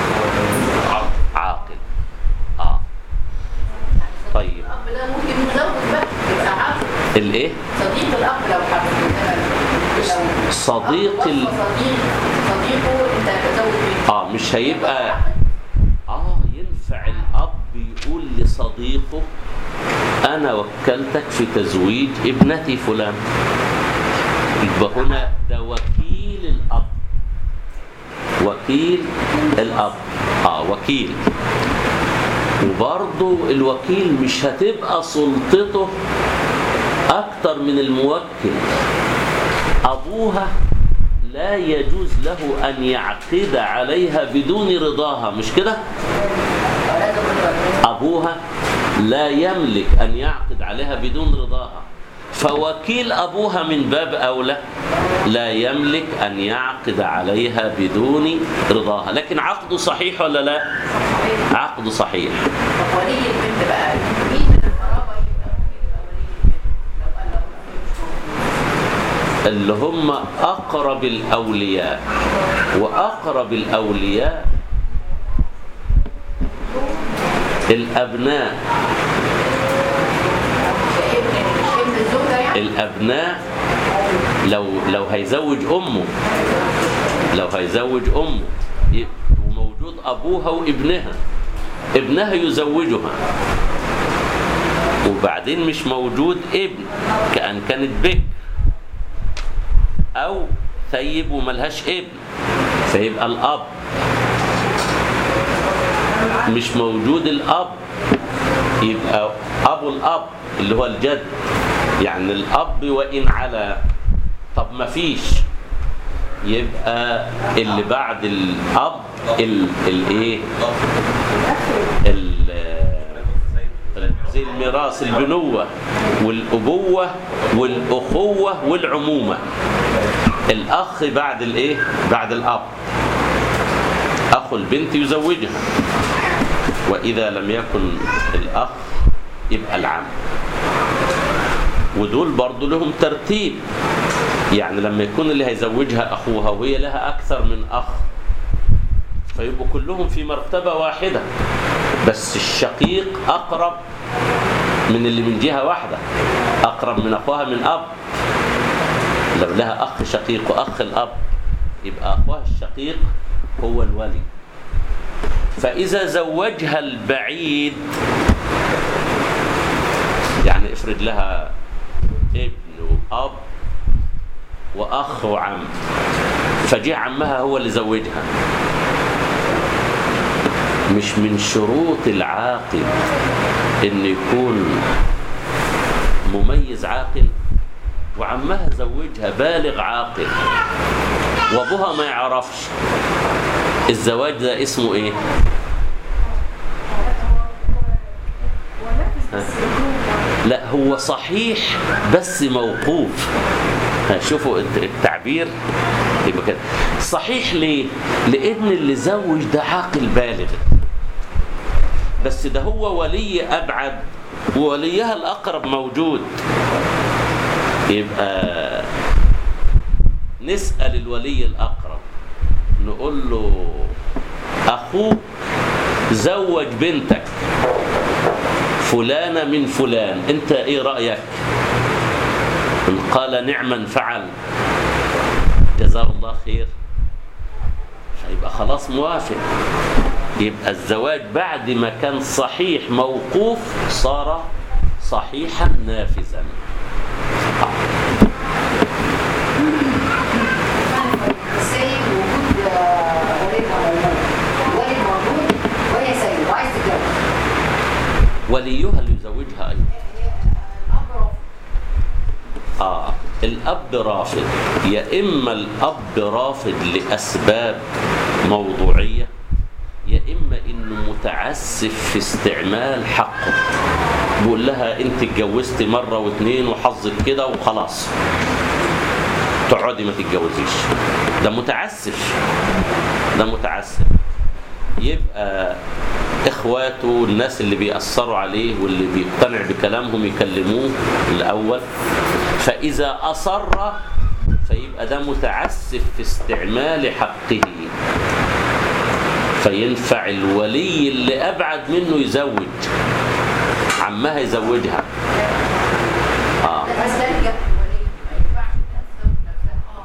عاقل آه طيب
الاب ده ممكن يتزوج بقى يبقى عاقل
الإيه
صديق الاب لو حب
صديق ال...
صديق صديقه انت هتزوج بيه
اه مش هيبقى اه ينفع الاب يقول لصديقه انا وكلتك في تزويج ابنتي فلان يبقى هنا ده وكيل الاب وكيل الاب اه وكيل وبرضه الوكيل مش هتبقى سلطته اكتر من الموكل ابوها لا يجوز له ان يعقد عليها بدون رضاها مش كده
لازم تبقى-
ابوها لا يملك ان يعقد عليها بدون رضاها فوكيل ابوها من باب اولى لا يملك ان يعقد عليها بدون رضاها لكن عقده صحيح ولا لا عقده صحيح
طب ولي البنت بقى مين من القرابه يبقى ممكن يبقى ولي البنت لو قال له مش موجود
اللي هم اقرب الاولياء واقرب الاولياء الابناء
ابن مش ابن الزوجه يعني
الابناء لو لو هيزوج امه لو هيزوج امه ي- وموجود ابوها وابنها ابنها يزوجها وبعدين مش موجود ابن كأن كانت بك او ثيب وملهاش ابن فيبقى الاب مش موجود الاب يبقى ابو الاب اللي هو الجد يعني الاب وان على طب ما فيش يبقى اللي بعد الاب ال- الايه ال- زي الميراث البنوة والأبوة والأخوة والعمومة الأخ بعد الإيه؟ بعد الأب أخو البنت يزوجها وإذا لم يكن الأخ يبقى العم ودول برضو لهم ترتيب يعني لما يكون اللي هيزوجها أخوها وهي لها أكثر من أخ فيبقوا كلهم في مرتبة واحدة بس الشقيق أقرب من اللي من جهة واحدة أقرب من أخوها من أب لو لها أخ شقيق وأخ الأب يبقى أخوها الشقيق هو الولي فإذا زوجها البعيد يعني افرض لها ابن وأب وأخ وعم فجه عمها هو اللي زوجها مش من شروط العاقل ان يكون مميز عاقل وعمها زوجها بالغ عاقل وابوها ما يعرفش الزواج ده اسمه ايه لا هو صحيح بس موقوف ها، شوفوا الت- التعبير يبقى كده صحيح ليه لان اللي زوج ده عاقل بالغ بس ده هو ولي ابعد ووليها الاقرب موجود يبقى نسال الولي الاقرب نقول له اخوك زوج بنتك فلانه من فلان انت ايه رايك ان قال نعما فعل جزاه الله خير هيبقى خلاص موافق يبقى الزواج بعد ما كان صحيح موقوف صار صحيحا نافذا
السيد وجود آه، والدها موجود والد موجود وهي سيد وعايز تتجوز
وليها اللي يزوجها ايضا
الاب رافض
آه الأب رافض يا إما الأب رافض لأسباب موضوعية يا إما إنه متعسف في استعمال حقه بيقول لها أنت اتجوزتي مرة واثنين وحظك كده وخلاص تقعدي ما تتجوزيش ده متعسف ده متعسف يبقى اخواته الناس اللي بيأثروا عليه واللي بيقتنع بكلامهم يكلموه الاول فاذا اصر فيبقى ده متعسف في استعمال حقه فينفع الولي اللي ابعد منه يزوج عمها يزوجها اه
ده تسترجع الولي ما ينفعش تنسى نفسها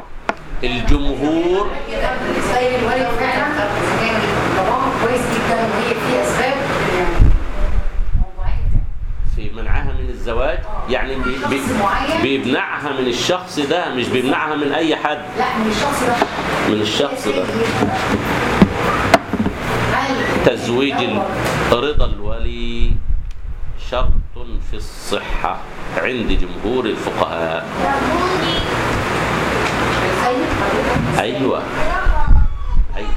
الجمهور
كده بالنسبه لي الولد فعلا كان ضمان كويس جدا وهي في اسباب يعني موضوعيه
في منعها من الزواج يعني بي بي
شخص معين؟
بيمنعها من الشخص ده مش بيمنعها من اي حد
لا من الشخص ده
من الشخص ده
هل
تزويج ال- رضا الولي شرط في الصحة عند جمهور الفقهاء أيوة أيوة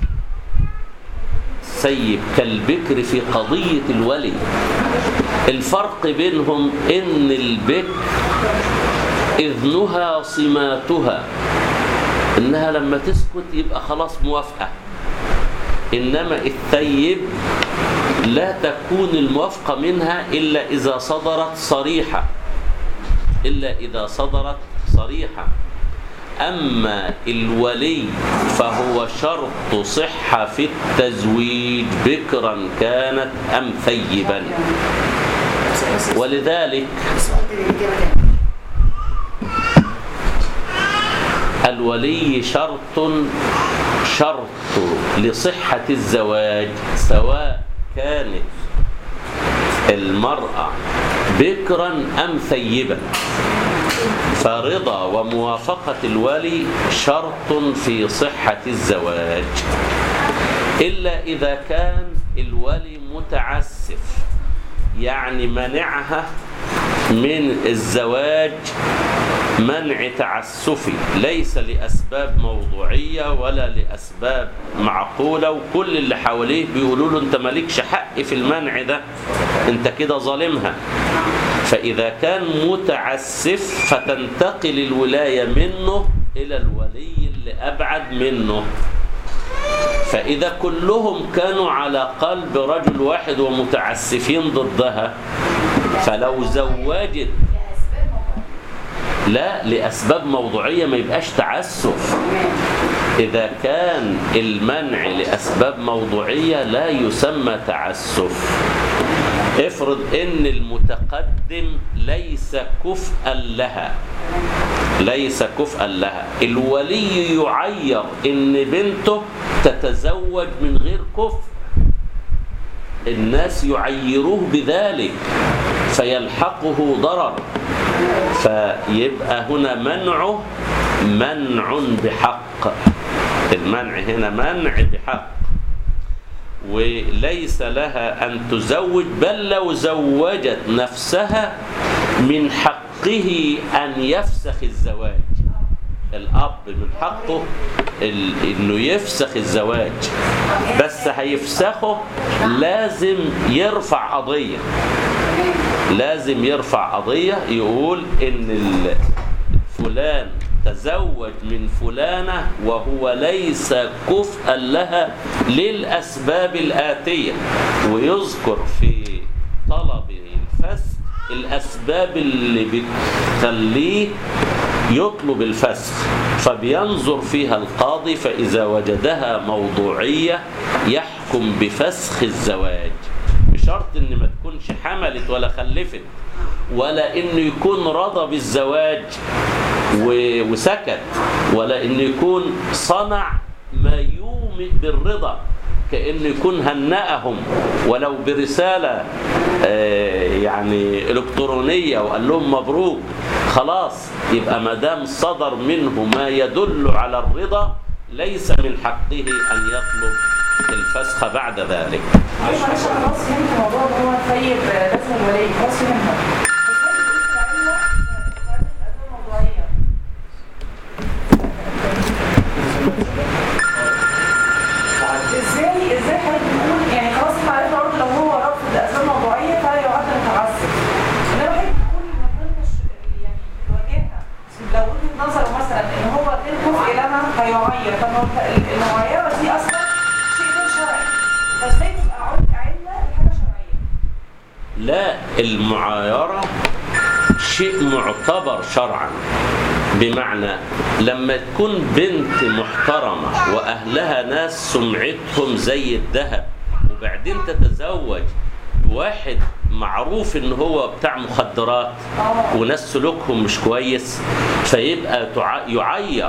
سيب كالبكر في قضية الولي الفرق بينهم إن البكر إذنها صماتها إنها لما تسكت يبقى خلاص موافقة إنما الثيب لا تكون الموافقة منها إلا إذا صدرت صريحة إلا إذا صدرت صريحة أما الولي فهو شرط صحة في التزويج بكرا كانت أم ثيبا ولذلك
السؤال ده الإجابة تاني
الولي شرط شرط لصحة الزواج سواء كانت المرأة بكرا أم ثيبا فرضا وموافقة الولي شرط في صحة الزواج إلا إذا كان الولي متعسف يعني منعها من الزواج منع تعسفي ليس لأسباب موضوعية ولا لأسباب معقولة وكل اللي حواليه بيقولوا له أنت مالكش حق في المنع ده أنت كده ظالمها فإذا كان متعسف فتنتقل الولاية منه إلى الولي اللي أبعد منه فإذا كلهم كانوا على قلب رجل واحد ومتعسفين ضدها فلو زوجت لا لأسباب موضوعية ما يبقاش تعسف إذا كان المنع لأسباب موضوعية لا يسمى تعسف افرض ان المتقدم ليس كفءا لها ليس كفءا لها الولي يعير ان بنته تتزوج من غير كفء الناس يعيروه بذلك فيلحقه ضرر فيبقى هنا منعه منع بحق المنع هنا منع بحق وليس لها أن تزوج بل لو زوجت نفسها من حقه أن يفسخ الزواج الأب من حقه ال- إنه يفسخ الزواج بس هيفسخه لازم يرفع قضية لازم يرفع قضية يقول إن ال- فلان تزوج من فلانة وهو ليس كفءا لها للأسباب الآتية ويذكر في طلب الفسخ الأسباب اللي بتخليه يطلب الفسخ فبينظر فيها القاضي فإذا وجدها موضوعية يحكم بفسخ الزواج بشرط ان ما تكونش حملت ولا خلفت ولا انه يكون رضى بالزواج و- وسكت ولا انه يكون صنع ما يومئ بالرضا كانه يكون هنأهم ولو برساله آه، يعني الكترونيه وقال لهم مبروك خلاص يبقى ما دام صدر منه ما يدل على الرضا ليس من حقه ان يطلب الفسخ بعد ذلك
معلش معلش انا خلاص فهمت الموضوع ده هو طيب رسم الولي خلاص فهمها بس انا بقول في علمه في الاسباب الموضوعيه ازاي ازاي حضرتك بتقول يعني خلاص احنا عرفنا برضه لو هو رافض لاسباب موضوعيه فلا يعد متعسف انما حضرتك بتقول من ضمن الش- يعني الواجهه لو وجهه نظره مثلا ان هو غير كفء لها هيعير طب ما هو ال- المعايره دي اصلا شيء غير شرعي فازاي تبقى عل- علة لحاجه شرعيه؟
لا المعايرة شيء معتبر شرعا بمعنى لما تكون بنت محترمة وأهلها ناس سمعتهم زي الذهب وبعدين تتزوج واحد معروف ان هو بتاع مخدرات وناس سلوكهم مش كويس فيبقى تع- يعير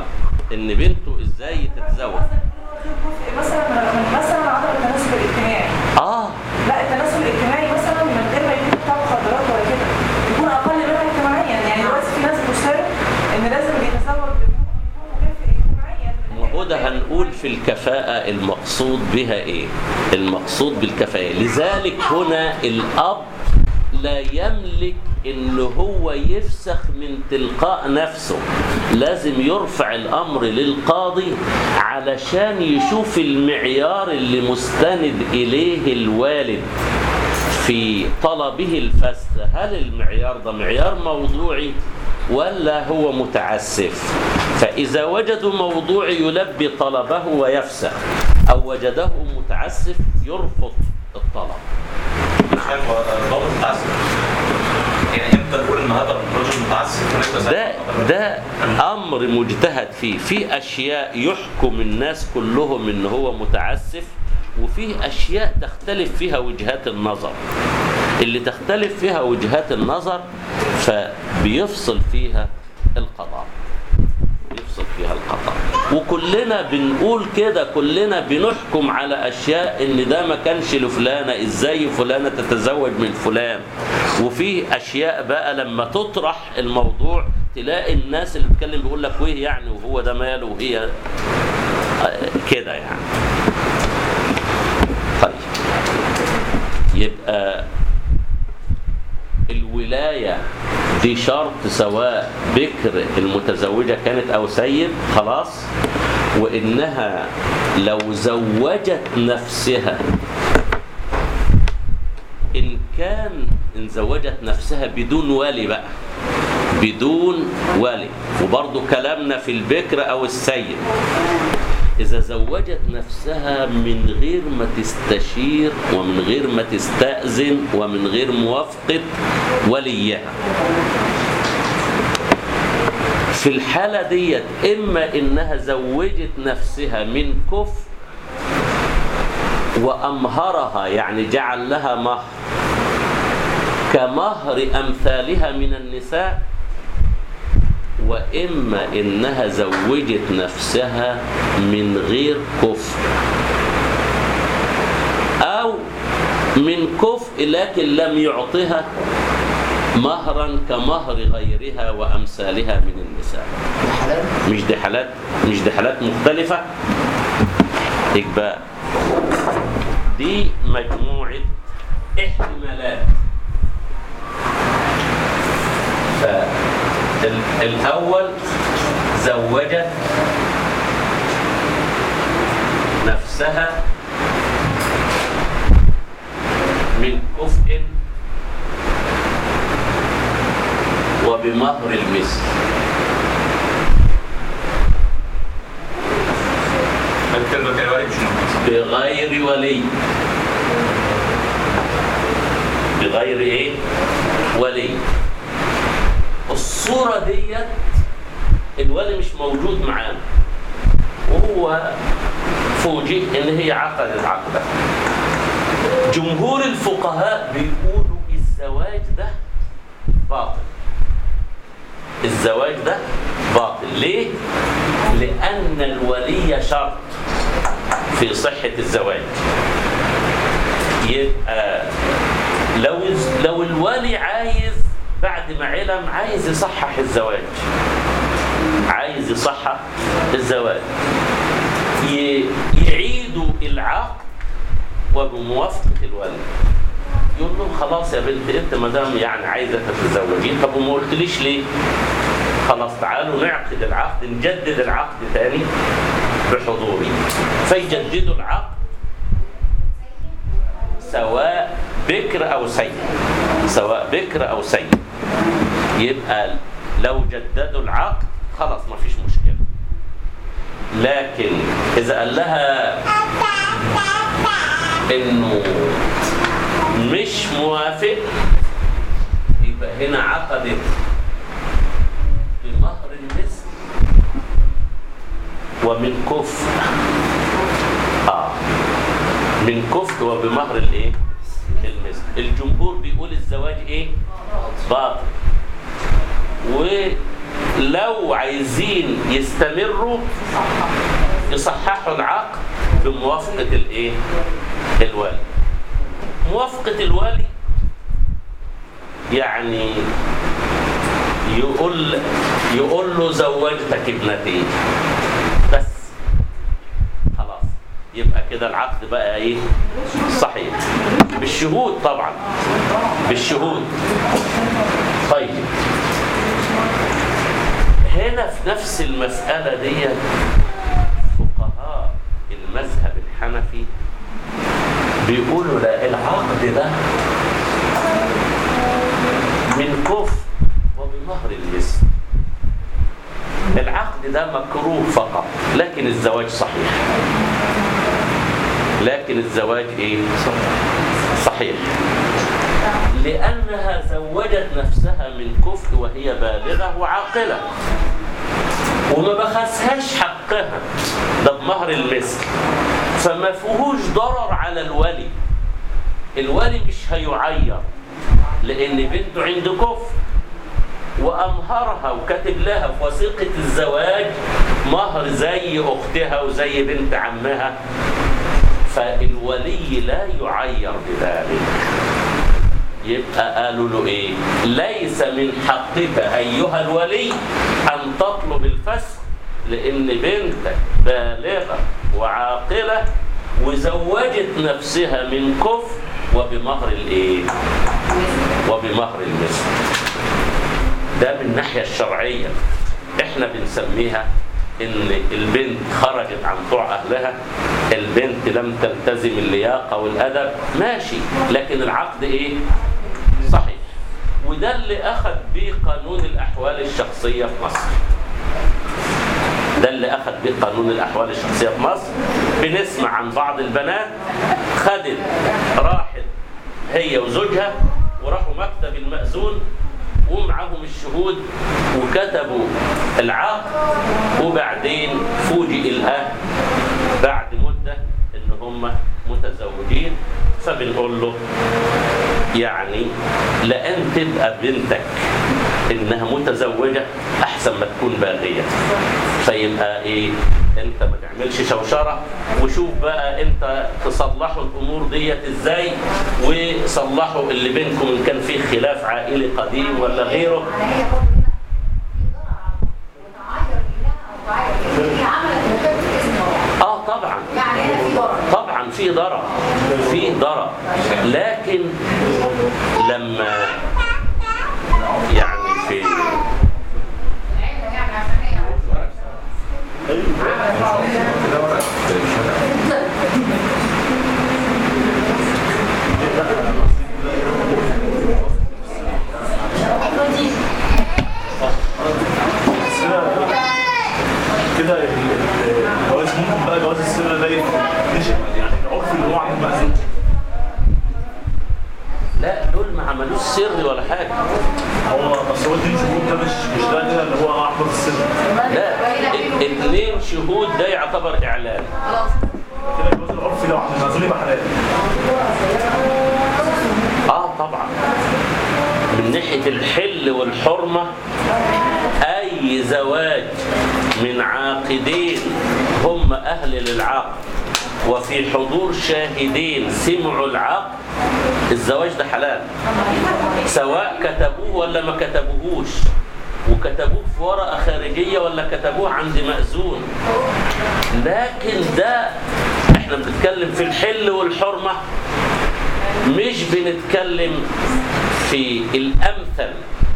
ان بنته ازاي تتزوج
قصدك تقول هو غير كفء مثلا من مثلا عدم التناسب الاجتماعي
اه
لا التناسب الاجتماعي مثلا من غير ما يكون بتاع مخدرات ولا كده يكون اقل منها اجتماعيا يعني دلوقتي في ناس بتشترط ان لازم اللي يتزوج بيكون يكون مكافئ اجتماعيا
وهدى هنقول في الكفاءة المقصود بها ايه المقصود بالكفاءة لذلك هنا الاب لا يملك ان هو يفسخ من تلقاء نفسه لازم يرفع الامر للقاضي علشان يشوف المعيار اللي مستند اليه الوالد في طلبه الفسخ هل المعيار ده معيار موضوعي ولا هو متعسف فإذا وجدوا موضوع يلبي طلبه ويفسخ أو وجده متعسف يرفض الطلب
مش عارف هو ضابط متعسف يعني امتى نقول ان هذا الرجل متعسف ونبدا
ده ده أمر مجتهد فيه في أشياء يحكم الناس كلهم إن هو متعسف وفيه أشياء تختلف فيها وجهات النظر اللي تختلف فيها وجهات النظر فبيفصل فيها القضاء بيفصل فيها القضاء وكلنا بنقول كده كلنا بنحكم على أشياء إن ده ما كانش لفلانة إزاي فلانة تتزوج من فلان وفي أشياء بقى لما تطرح الموضوع تلاقي الناس اللي بتتكلم بيقول لك ويه يعني وهو ده ماله وهي آه، كده يعني طيب يبقى الولاية دي شرط سواء بكر المتزوجة كانت أو سيد خلاص وإنها لو زوجت نفسها إن كان إن زوجت نفسها بدون والي بقى بدون والي وبرضو كلامنا في البكر أو السيد إذا زوجت نفسها من غير ما تستشير ومن غير ما تستأذن ومن غير موافقة وليها في الحالة ديت إما إنها زوجت نفسها من كفر وأمهرها يعني جعل لها مهر كمهر أمثالها من النساء وإما إنها زوجت نفسها من غير كفر أو من كفء لكن لم يعطها مهرا كمهر غيرها وأمثالها من النساء
حلال
مش دي حالات مش دي حالات مختلفة يبقى دي مجموعة احتمالات فالأول زوجت نفسها من كفء وبمهر المثل
الكلمه كان والد مش مهندس
بغير ولي بغير ايه ولي الصورة ديت الولي مش موجود معانا وهو فوجئ ان هي عقدت عقدة جمهور الفقهاء بيقولوا الزواج ده باطل الزواج ده باطل ليه؟ لأن الولي شرط في صحة الزواج يبقى لو لو الولي عايز بعد ما علم عايز يصحح الزواج عايز يصحح الزواج ي- يعيدوا العقد وبموافقة الولي يقول لهم خلاص يا بنت انت ما دام يعني عايزه تتزوجين طب وما قلتليش ليه؟ خلاص تعالوا نعقد العقد نجدد العقد تاني بحضوري فيجددوا العقد سواء بكر او سيد سواء بكر او سيد يبقى لو جددوا العقد خلاص ما فيش مشكله لكن اذا قال لها انه مش موافق يبقى هنا عقدت بمهر المثل ومن كفر اه من كفر وبمهر الايه المثل الجمهور بيقول الزواج ايه باطل لو عايزين يستمروا يصححوا العقد بموافقة الايه الوالي موافقة الوالي يعني يقول يقول له زوجتك ابنتي بس خلاص يبقى كده العقد بقى ايه صحيح بالشهود طبعا بالشهود طيب هنا في نفس المسألة دي فقهاء المذهب الحنفي بيقولوا لا العقد ده من كفر وبمهر المثل العقد ده مكروه فقط لكن الزواج صحيح لكن الزواج ايه صحيح لأنها زوجت نفسها من كفر وهي بالغة وعاقلة وما بخسهاش حقها ده بمهر المثل فما فيهوش ضرر على الولي الولي مش هيعير لأن بنته عند كفر وأمهرها وكاتب لها في وثيقة الزواج مهر زي أختها وزي بنت عمها فالولي لا يعير بذلك يبقى قالوا له ايه ليس من حقك ايها الولي ان تطلب الفسخ لان بنتك بالغه وعاقله وزوجت نفسها من كفر وبمهر الايه وبمهر المثل ده من الناحيه الشرعيه احنا بنسميها ان البنت خرجت عن طوع اهلها البنت لم تلتزم اللياقه والادب ماشي لكن العقد ايه صحيح وده اللي اخذ بيه قانون الاحوال الشخصيه في مصر ده اللي اخذ بيه قانون الاحوال الشخصيه في مصر بنسمع عن بعض البنات خدت راحت هي وزوجها وراحوا مكتب المأذون ومعهم الشهود وكتبوا العقد وبعدين فوجئ الاهل بعد مده ان هم متزوجين فبنقول له يعني لان تبقى بنتك انها متزوجه احسن ما تكون باغيه فيبقى ايه انت ما تعملش شوشره وشوف بقى انت تصلحوا الامور ديت ازاي وصلحوا اللي بينكم ان كان في خلاف عائلي قديم ولا غيره
على هي برضه هنا في ضرر وتعير لها او تعير هي عملت مكتب اسم ضرر
اه طبعا
يعني هنا في ضرر
طبعا في ضرر في ضرر لكن لما يعني في
العيله يعني عشان هي
كده ال- ال- الجواز ممكن بقى جواز السر ده نشأ يعني العرف اللي هو عند المأذون
لا دول ما عملوش سر ولا حاجه
هو بس هو اتنين شهور ده مش مش ده كده اللي هو احمد السر
لا ات- اتنين شهود ده يعتبر اعلان
كده الجواز العرفي لو عند المأذون يبقى حلال
اه طبعا من ناحيه الحل والحرمه اي زواج من عاقدين هم اهل للعقد وفي حضور شاهدين سمعوا العقد الزواج ده حلال سواء كتبوه ولا ما كتبوهوش وكتبوه في ورقه خارجيه ولا كتبوه عند مأذون لكن ده احنا بنتكلم في الحل والحرمه مش بنتكلم في الامثل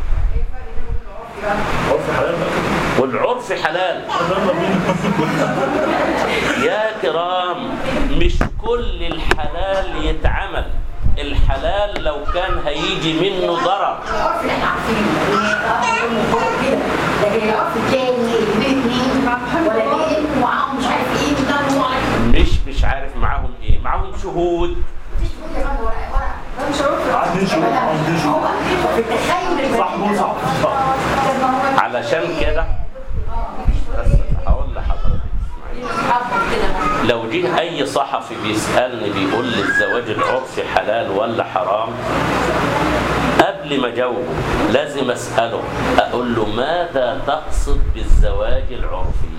عرف حلال بقى
والعرف حلال
يلا بينا
يا كرام مش كل الحلال يتعمل الحلال لو كان هيجي منه ضرر
العرف اللي احنا عارفينه لكن العرف التاني الاثنين ولا بين ومعاهم مش عارف ايه وده هو
مش مش عارف معاهم ايه معاهم شهود
مفيش تقول يا فندم ورقه ورقه ده مش عرف
قعد اتنين شهور قعد اتنين شهور
هو في التخيل
صح مو صح صح
علشان كده بس هقول لحضرتك اسمعي. لو جه اي صحفي بيسالني بيقول لي الزواج العرفي حلال ولا حرام قبل قبل ما اجاوبه لازم اساله اقول له ماذا تقصد بالزواج العرفي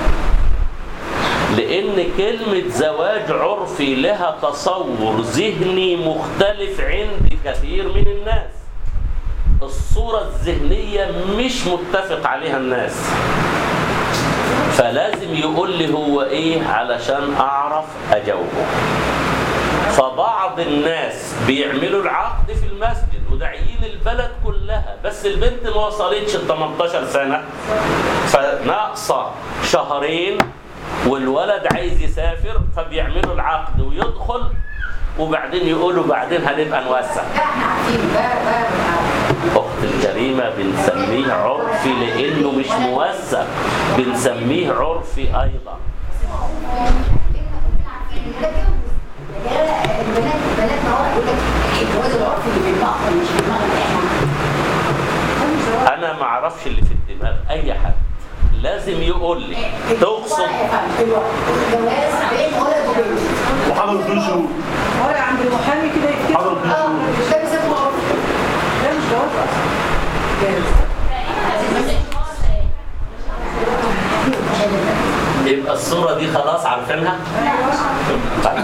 لان كلمه زواج عرفي لها تصور ذهني مختلف عند كثير من الناس الصوره الذهنيه مش متفق عليها الناس فلازم يقول لي هو ايه علشان اعرف اجاوبه فبعض الناس بيعملوا العقد في المسجد وداعيين البلد كلها بس البنت ما وصلتش ال 18 سنه فناقصه شهرين والولد عايز يسافر فبيعملوا العقد ويدخل وبعدين يقولوا بعدين هنبقى نوسع
ده احنا عارفين ده ده
اخت الكريمه بنسميه عرفي لانه مش موثق بنسميه عرفي ايضا
البنات البنات ما هو يقول لك الجواز العرفي اللي بالمقر مش بالمقر احنا
انا ما اعرفش اللي في الدماغ اي حد لازم يقول لي تقصد
الجواز بين ولد وبنت
وحضر بدون شهود
ورقه عند المحامي كده يكتب
حضر بدون
اه
شهود
ده بيسموه عرفي
ده مش جواز اصلا جاهز
يبقى الصوره دي خلاص عارفينها طيب.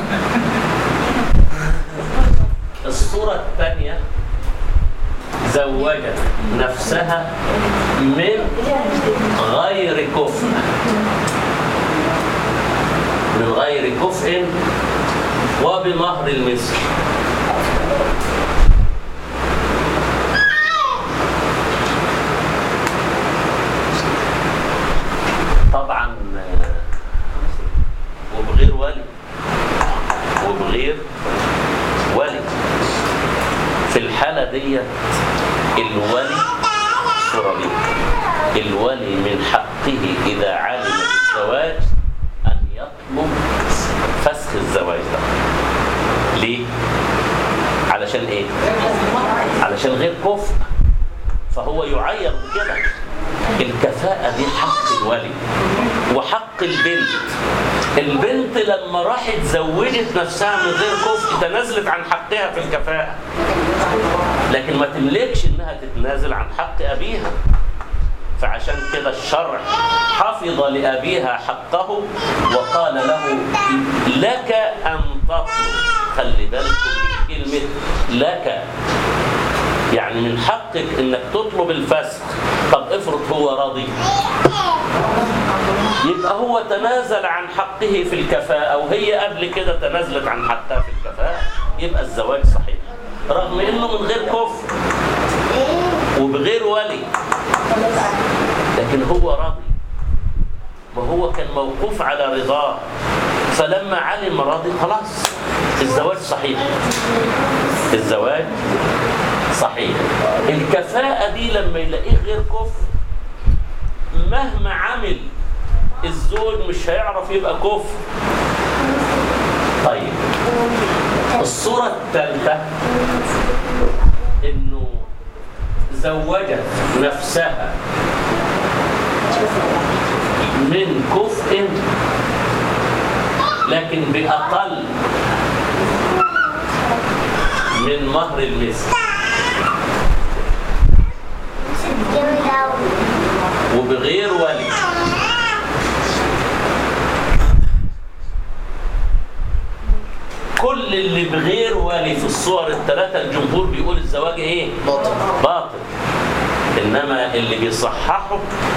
الصوره الثانيه زوجت نفسها من غير كفء من غير كفء وبمهر المثل طبعا آه، وبغير ولي وبغير ولي في الحالة ديت الولي صورة دي الولي من حقه إذا علم بالزواج أن يطلب فسخ الزواج ده ليه؟ علشان إيه؟ علشان غير كفء فهو يعير بكده الكفاءة دي حق الولي وحق البنت البنت لما راحت زوجت نفسها من غير كفء تنازلت عن حقها في الكفاءة لكن ما تملكش انها تتنازل عن حق ابيها فعشان كده الشرع حفظ لابيها حقه وقال له لك ان تطلب خلي بالكم من كلمه لك يعني من حقك انك تطلب الفسخ طب افرض هو راضي يبقى هو تنازل عن حقه في الكفاءة وهي قبل كده تنازلت عن حقها في الكفاءة يبقى الزواج صحيح رغم انه من غير كفر وبغير ولي لكن هو راضي ما هو كان موقوف على رضاه فلما علم راضي خلاص الزواج صحيح الزواج صحيح الكفاءة دي لما يلاقيه غير كفر مهما عمل الزوج مش هيعرف يبقى كفر طيب الصورة الثالثة انه زوجت نفسها من كفء لكن بأقل من مهر المثل وبغير ولي كل اللي بغير ولي في الصور الثلاثة الجمهور بيقول الزواج ايه؟ باطل باطل انما اللي بيصححوا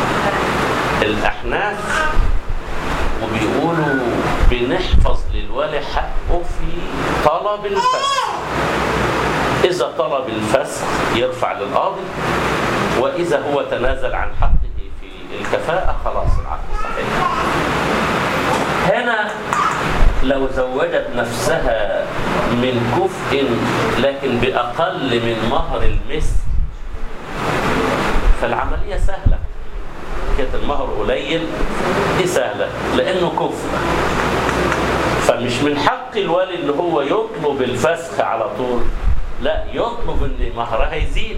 الاحناف وبيقولوا بنحفظ للولي حقه في طلب الفسخ اذا طلب الفسخ يرفع للقاضي واذا هو تنازل عن حقه في الكفاءة خلاص العقد صحيح هنا لو زوجت نفسها من كفء لكن بأقل من مهر المثل فالعملية سهلة كانت المهر قليل دي سهلة لأنه كفء فمش من حق الولي ان هو يطلب الفسخ على طول لا يطلب ان مهرها يزيد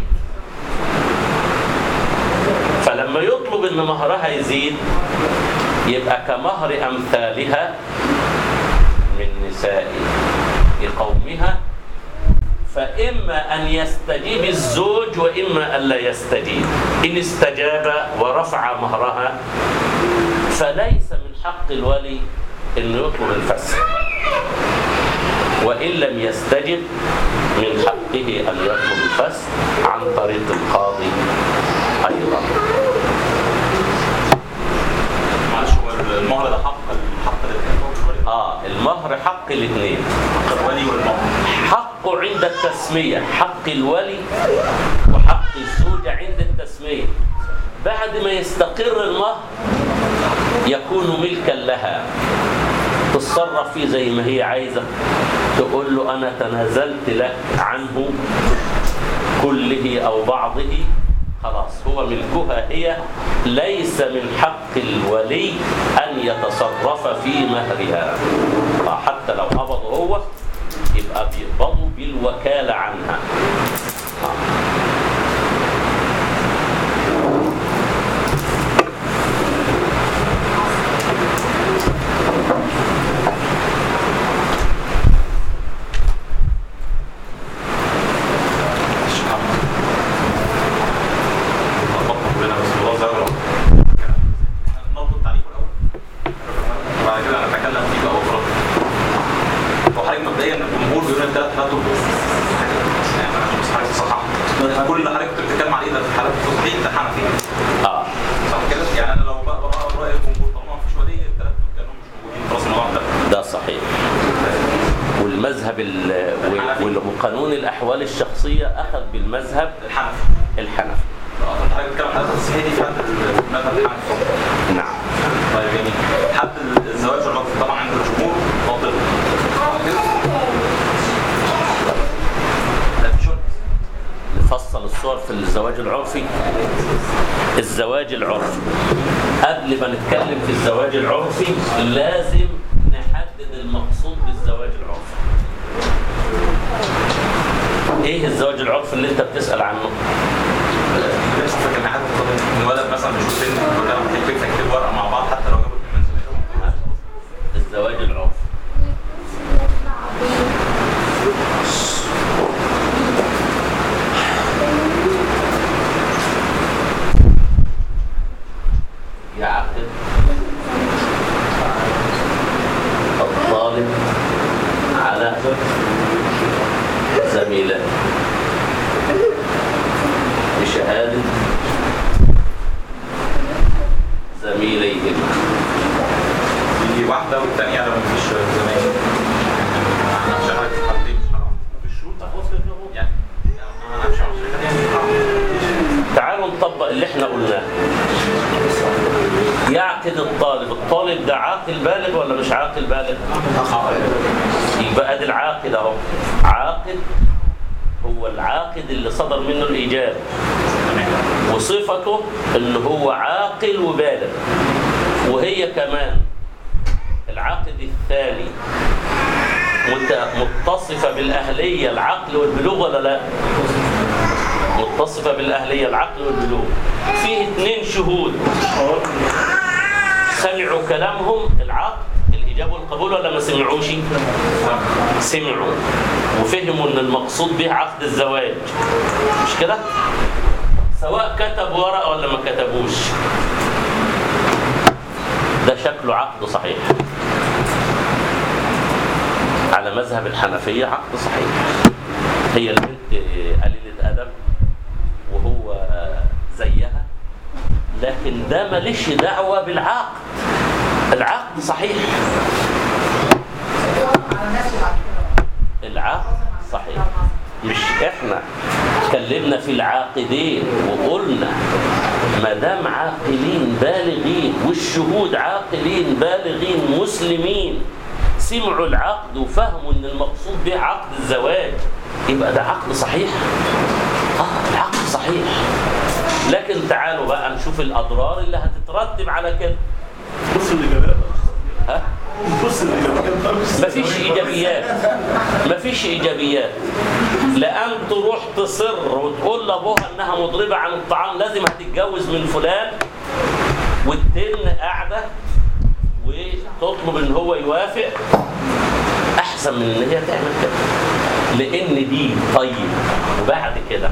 فلما يطلب ان مهرها يزيد يبقى كمهر امثالها من نساء قومها فإن فإما أن يستجيب الزوج وإما أن لا يستجيب إن استجاب ورفع مهرها فليس من حق الولي أنه يطلب الفسخ وإن لم يستجب من حقه أن يطلب الفسخ عن طريق القاضي أيضا
معلش هو المهر ده حق الحق ده
آه المهر حق الاثنين
حق الولي والمهر
حقه عند التسمية حق الولي وحق الزوجة عند التسمية بعد ما يستقر المهر يكون ملكا لها تتصرف فيه زي ما هي عايزة تقول له أنا تنازلت لك عنه كله أو بعضه خلاص هو ملكها هي ليس من حق الولي أن يتصرف في مهرها حتى لو قبضه هو يبقى بيقبضوا بالوكالة عنها
نضبط التعريف الاول وبعد كده نتكلم فيه بقى وفرق هو حضرتك مبدئيا الجمهور بيقول ان الثلاث حالات دول يعني انا مش حضرتك صحح كل اللي حضرتك بتتكلم عليه ده في حالات التصحيح ده حنفي
آه
صح كده يعني انا لو بقى بقى راي الجمهور طالما مفيش ولي الثلاث دول كانوا مش موجودين خلاص الموضوع ده
ده صحيح والمذهب ال- و- وقانون الأحوال الشخصية أخذ بالمذهب
الحنفي
الحنفي
اه انت حضرتك بتتكلم حالات التصحيح دي في حد المذهب الحنفي
نعم
طيب جميل حد الزواج الرفض طبعا عند الجمهور باطل ده في شرط
نفصل الصور في الزواج العرفي الزواج العرفي قبل ما نتكلم في الزواج العرفي لازم نحدد المقصود بالزواج العرفي ايه الزواج العرفي اللي انت بتسأل عنه
مش فاكر ان حد من ولد مثلا بيشوف بنت يقول لها محتاج فكره كتير ورقه مع بعض حتى لو جابوا اتنين من زمايلهم
الزواج العرفي يعقد الطالب على زميله بشهادة زميليهما
دي واحده والثانيه لو مفيش زمايل انا مش عارف حالتين مش حرام
الشروط خلاص كده هو
يعني انا مش عارف الشركه دي مش حرام
تعالوا نطبق اللي احنا قلناه يعقد الطالب الطالب ده عاقل بالغ ولا مش عاقل بالغ يبقى ادي العاقد اهو عاقد هو العاقد اللي صدر منه الايجاب وصفته ان هو عاقل وبالغ وهي كمان العاقد الثاني مت- متصفة بالأهلية العقل والبلوغ ولا لا؟ متصفة بالأهلية العقل والبلوغ فيه اثنين شهود سمعوا كلامهم العقل الإجابة والقبول ولا ما سمعوش؟ سمعوا وفهموا ان المقصود به عقد الزواج مش كده؟ سواء كتب ورقة ولا ما كتبوش ده شكله عقد صحيح على مذهب الحنفية عقد صحيح هي البنت قليلة أدب وهو زيها لكن ده ماليش دعوة بالعقد العقد صحيح العقد صحيح مش احنا اتكلمنا في العاقدين وقلنا ما دام عاقلين بالغين والشهود عاقلين بالغين مسلمين سمعوا العقد وفهموا ان المقصود به عقد الزواج يبقى ده عقد صحيح اه العقد صحيح لكن تعالوا بقى نشوف الاضرار اللي هتترتب على كده
بص الاجابات
ها
بص الاجابات
مفيش ايجابيات مفيش ايجابيات لان تروح تصر وتقول لابوها انها مضربه عن الطعام لازم هتتجوز من فلان والتن قاعده وتطلب ان هو يوافق احسن من ان هي تعمل كده لان دي طيب وبعد كده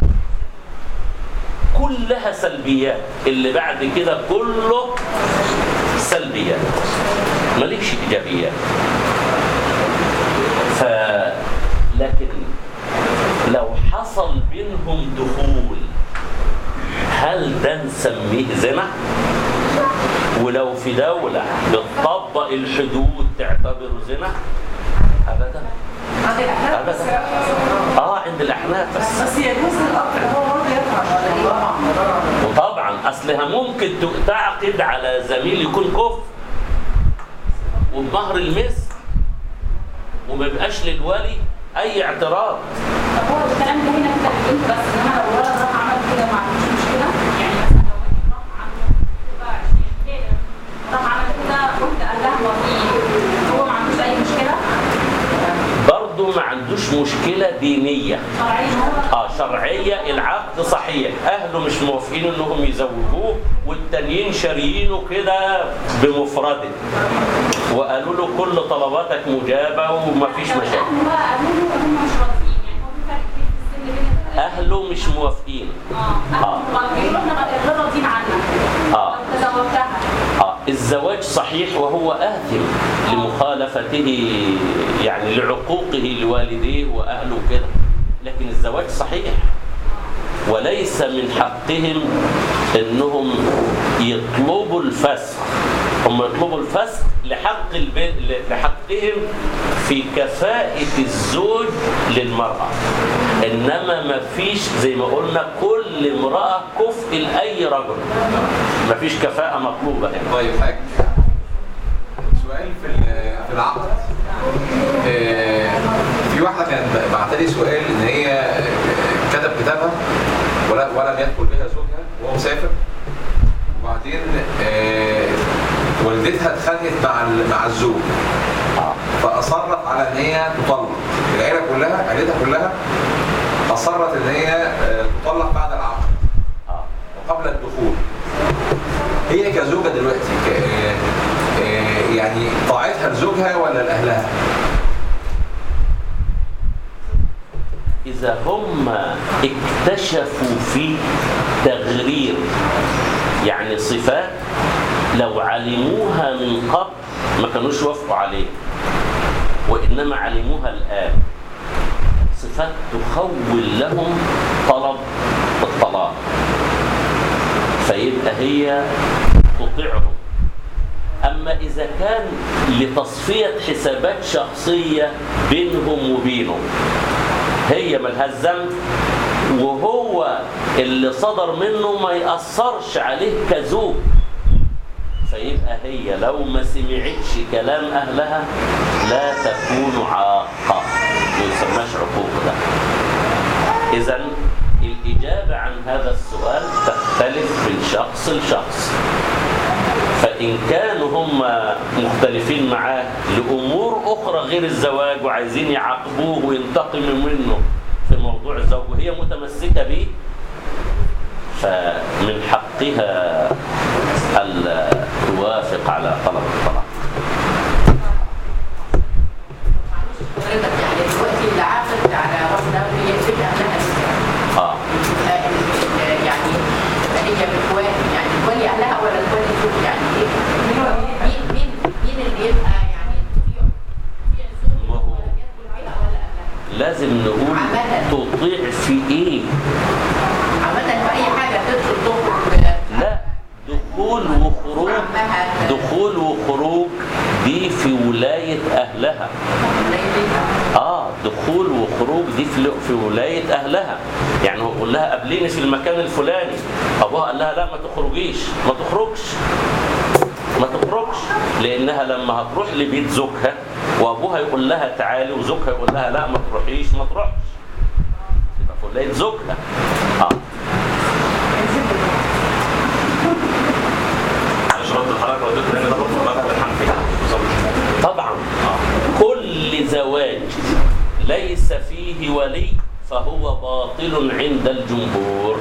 كلها سلبيات اللي بعد كده كله سلبيات مالكش ايجابيات ف لكن لو حصل بينهم دخول هل ده نسميه زنا ولو في دولة بتطبق الحدود تعتبره زنا ابدا
عند الاحناف بس
أبداً. اه عند الاحناف بس
بس يجوز للاب ان هو برضه يفعل
وطبعا اصلها ممكن ت- تعقد على زميل يكون كفر وبمهر المثل وما يبقاش للولي اي اعتراض
طب هو الكلام ده هنا كده للبنت بس انما لو الولد راح عمل كده ما عندوش مشكله يعني مثلا لو ولد راح عمل كده 20 كده راح عمل كده قلت قال لها هو في هو ما عندوش اي مشكله
برضه ما عندوش مشكله دينيه
شرعيا هو
اه شرعيه العقد صحيح اهله مش موافقين انهم يزوجوه والتانيين شاريينه كده بمفرده وقالوا له كل طلباتك مجابه ومفيش
لو
مشاكل
الأهل بقى قالوا له هم مش راضيين يعني هو في فرق كبير في السن بين الثلاثة.
اهله مش موافقين
اه
آه.
اهله بيقولوا احنا غير راضيين عنك
آه.
لو تزوجتها
آه، الزواج صحيح وهو آثم لمخالفته يعني لعقوقه لوالديه وأهله كده لكن الزواج صحيح وليس من حقهم انهم يطلبوا الفسخ هم يطلبوا الفسخ لحق البيت لحقهم في كفاءة الزوج للمرأة انما ما فيش زي ما قلنا كل امرأة كفء لأي رجل ما فيش كفاءة مطلوبة هنا
طيب حاجة سؤال في ال- في العقد آه، في واحدة كانت بعت لي سؤال ان هي آه، كتب كتابها ولا ولم يدخل بها زوجها وهو مسافر وبعدين آه، والدتها اتخانقت مع ال- مع الزوج فاصرت على ان هي تطلق العيله كلها عيلتها كلها اصرت ان هي آه، تطلق بعد العقد
آه.
وقبل الدخول هي كزوجة دلوقتي ك... آه، آه، يعني طاعتها لزوجها ولا لأهلها؟
إذا هم اكتشفوا فيه تغرير يعني صفات لو علموها من قبل ما كانوش وافقوا عليه وإنما علموها الآن صفات تخول لهم طلب الطلاق فيبقى هي تطيعهم أما إذا كان لتصفية حسابات شخصية بينهم وبينه هي ملهاش ذنب وهو اللي صدر منه ما يأثرش عليه كزوج فيبقى هي لو ما سمعتش كلام أهلها لا تكون عاقة ما يسماش عقوق ده إذا الإجابة عن هذا السؤال تختلف من شخص لشخص فإن كانوا هم مختلفين معاه لأمور أخرى غير الزواج وعايزين يعاقبوه وينتقموا منه في موضوع الزواج وهي متمسكة به فمن حقها ألا توافق على طلب الطلاق
حضرتك يعني دلوقتي اللي عاقد على واحده وهي بنت اهلها لسه.
آه.
آه، ال- ال- يعني هي بالكوان يعني الولي اهلها ولا الولي الزوج يعني ايه؟ مين مين مين اللي يبقى يعني تطيع تطيع الزوج
ما هو-
ولا يدخل بيها ولا اهلها؟
لازم نقول
عملا.
تطيع في إيه
عامة في اي حاجه تدخل تخرج
لا دخول وخروج
عمها
دخول وخروج دي في ولاية أهلها اه دخول وخروج دي في في ولايه اهلها يعني هو يقول لها قابليني في المكان الفلاني ابوها قال لها لا ما تخرجيش ما تخرجش ما تخرجش لانها لما هتروح لبيت زوجها وابوها يقول لها تعالي وزوجها يقول لها لا ما تروحيش ما تروحش يبقى في ولايه زوجها اه
معلش رد الحركه لو اديت لان ده برضه مذهب الحنفيه بالظبط
طبعا كل زواج ليس فيه ولي فهو باطل عند الجمهور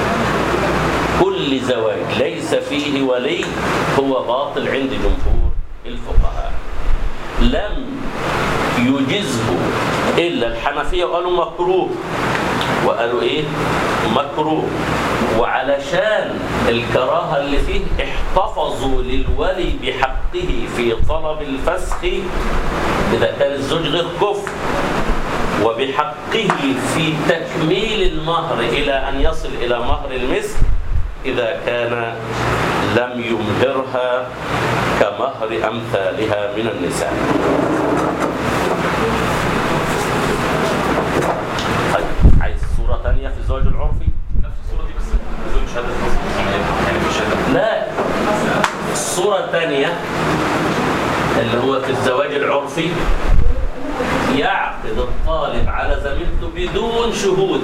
كل زواج ليس فيه ولي هو باطل عند جمهور الفقهاء لم يجزه إلا الحنفية وقالوا مكروه وقالوا إيه مكروه وعلشان الكراهة اللي فيه احتفظوا للولي بحقه في طلب الفسخ إذا كان الزوج غير كفر وبحقه في تكميل المهر إلى أن يصل إلى مهر المثل إذا كان لم يمهرها كمهر أمثالها من النساء طيب عايز صورة تانية في الزواج العرفي؟
نفس الصوره دي بس بدون شهاده فصل يعني مش شهاده
لا الصورة الثانية اللي هو في الزواج العرفي يعقد الطالب على زميلته بدون شهود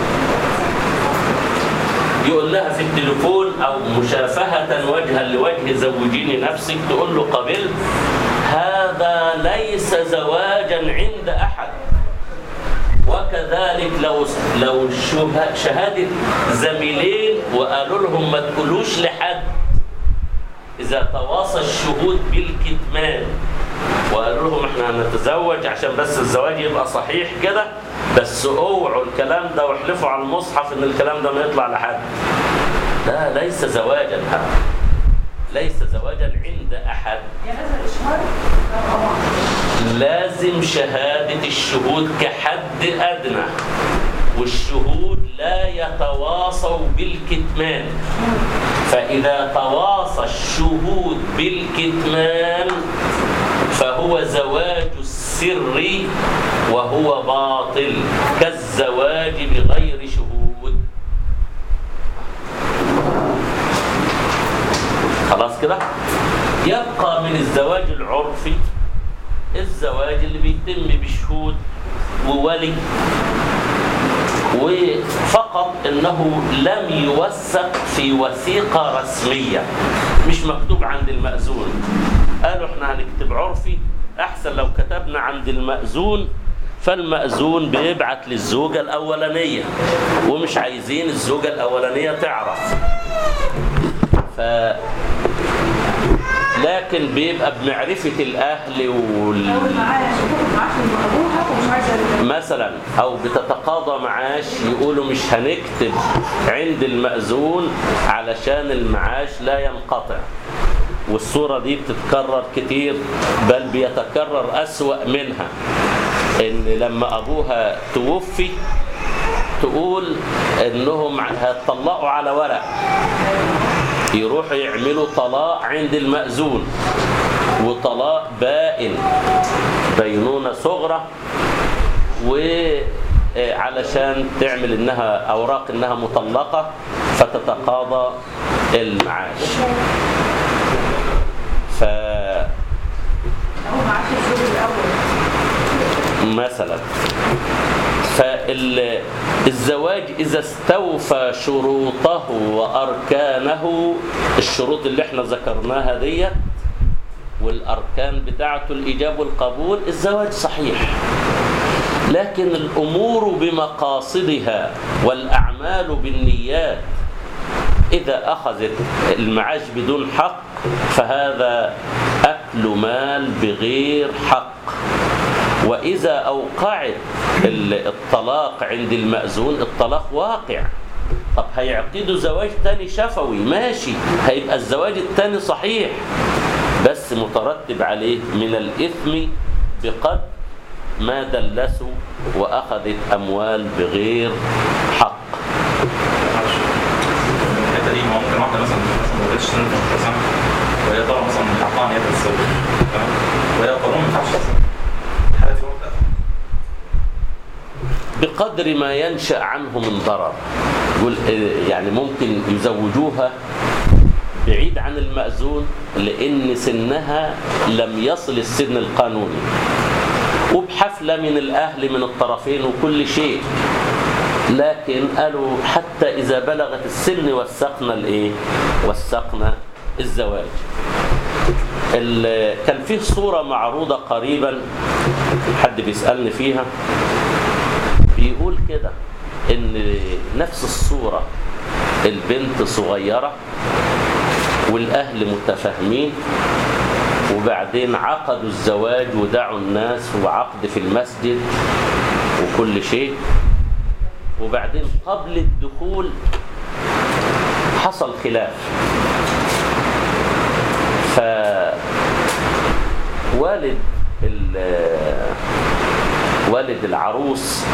يقول لها في التليفون او مشافهة وجها لوجه زوجيني نفسك تقول له قبلت هذا ليس زواجا عند احد وكذلك لو لو شه- شهادة زميلين وقالوا لهم ما تقولوش لحد إذا تواصى الشهود بالكتمان وقالوا لهم احنا هنتزوج عشان بس الزواج يبقى صحيح كده بس اوعوا الكلام ده واحلفوا على المصحف ان الكلام ده ما يطلع لحد لا ليس زواجا هذا ليس زواجا عند احد
يعني لازم الاشهار طبعا
لازم شهادة الشهود كحد أدنى والشهود لا يتواصوا بالكتمان فإذا تواصى الشهود بالكتمان فهو زواج السر وهو باطل كالزواج بغير شهود خلاص كده يبقى من الزواج العرفي الزواج اللي بيتم بشهود وولي وفقط انه لم يوثق في وثيقه رسميه مش مكتوب عند المأذون قالوا احنا هنكتب عرفي احسن لو كتبنا عند المأذون فالمأذون بيبعت للزوجة الأولانية ومش عايزين الزوجة الأولانية تعرف ف لكن بيبقى بمعرفة الأهل وال...
لو معاه شهود معاش من ابوها ومش عايزه
مثلا او بتتقاضى معاش يقولوا مش هنكتب عند المأذون علشان المعاش لا ينقطع والصورة دي بتتكرر كتير بل بيتكرر أسوأ منها إن لما أبوها توفي تقول إنهم هيطلقوا على ورق يروحوا يعملوا طلاق عند المأذون وطلاق بائن بينونة صغرى وعلشان تعمل انها اوراق انها مطلقه فتتقاضى المعاش ف
هو معاش الشهود الاول
مثلا فالزواج إذا استوفى شروطه وأركانه الشروط اللي احنا ذكرناها ديت والأركان بتاعته الإيجاب والقبول الزواج صحيح لكن الأمور بمقاصدها والأعمال بالنيات إذا أخذت المعاش بدون حق فهذا أكل مال بغير حق وإذا أوقعت ال- الطلاق عند المأذون الطلاق واقع طب هيعقدوا زواج تاني شفوي ماشي هيبقى الزواج التاني صحيح بس مترتب عليه من الإثم بقدر ما دلسوا وأخذت أموال بغير حق
معلش الحته دي ممكن واحده مثلا مثلا ما ولدتش سنه 18 سنه وهي طالعه مثلا من حقها ان هي تتزوج تمام وهي قانون ما ينفعش تتزوج الحاله دي برضه
بقدر ما ينشأ عنه من ضرر يقول آه، يعني ممكن يزوجوها بعيد عن المأذون لأن سنها لم يصل السن القانوني وبحفلة من الأهل من الطرفين وكل شيء لكن قالوا حتى إذا بلغت السن وثقنا الإيه؟ وثقنا الزواج ال- كان فيه صورة معروضة قريبا حد بيسألني فيها بيقول كده ان نفس الصورة البنت صغيرة والاهل متفاهمين وبعدين عقدوا الزواج ودعوا الناس وعقد في المسجد وكل شيء وبعدين قبل الدخول حصل خلاف فوالد ال- والد العروس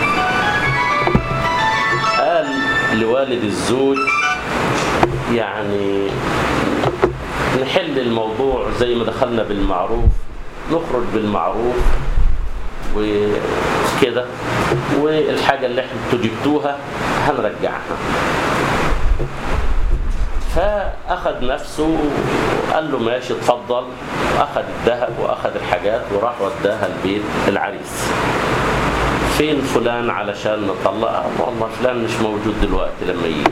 قال لوالد الزوج يعني نحل الموضوع زي ما دخلنا بالمعروف نخرج بالمعروف وكده والحاجة اللي انتوا جبتوها هنرجعها فأخذ نفسه وقال له ماشي اتفضل وأخذ الذهب وأخذ الحاجات وراح وداها البيت العريس فين فلان علشان نطلقها والله فلان مش موجود دلوقتي لما يجي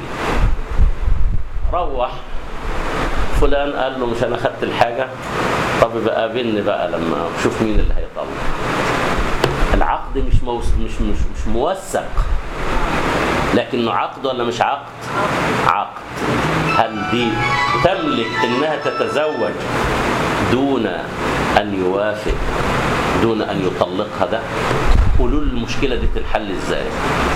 روح فلان قال له مش انا خدت الحاجه طب يبقى قابلني بقى لما شوف مين اللي هيطلع العقد مش موس مش مش مش موثق لكنه عقد ولا مش عقد عقد هل دي تملك انها تتزوج دون ان يوافق دون ان يطلقها ده قولوا لي المشكله دي تنحل ازاي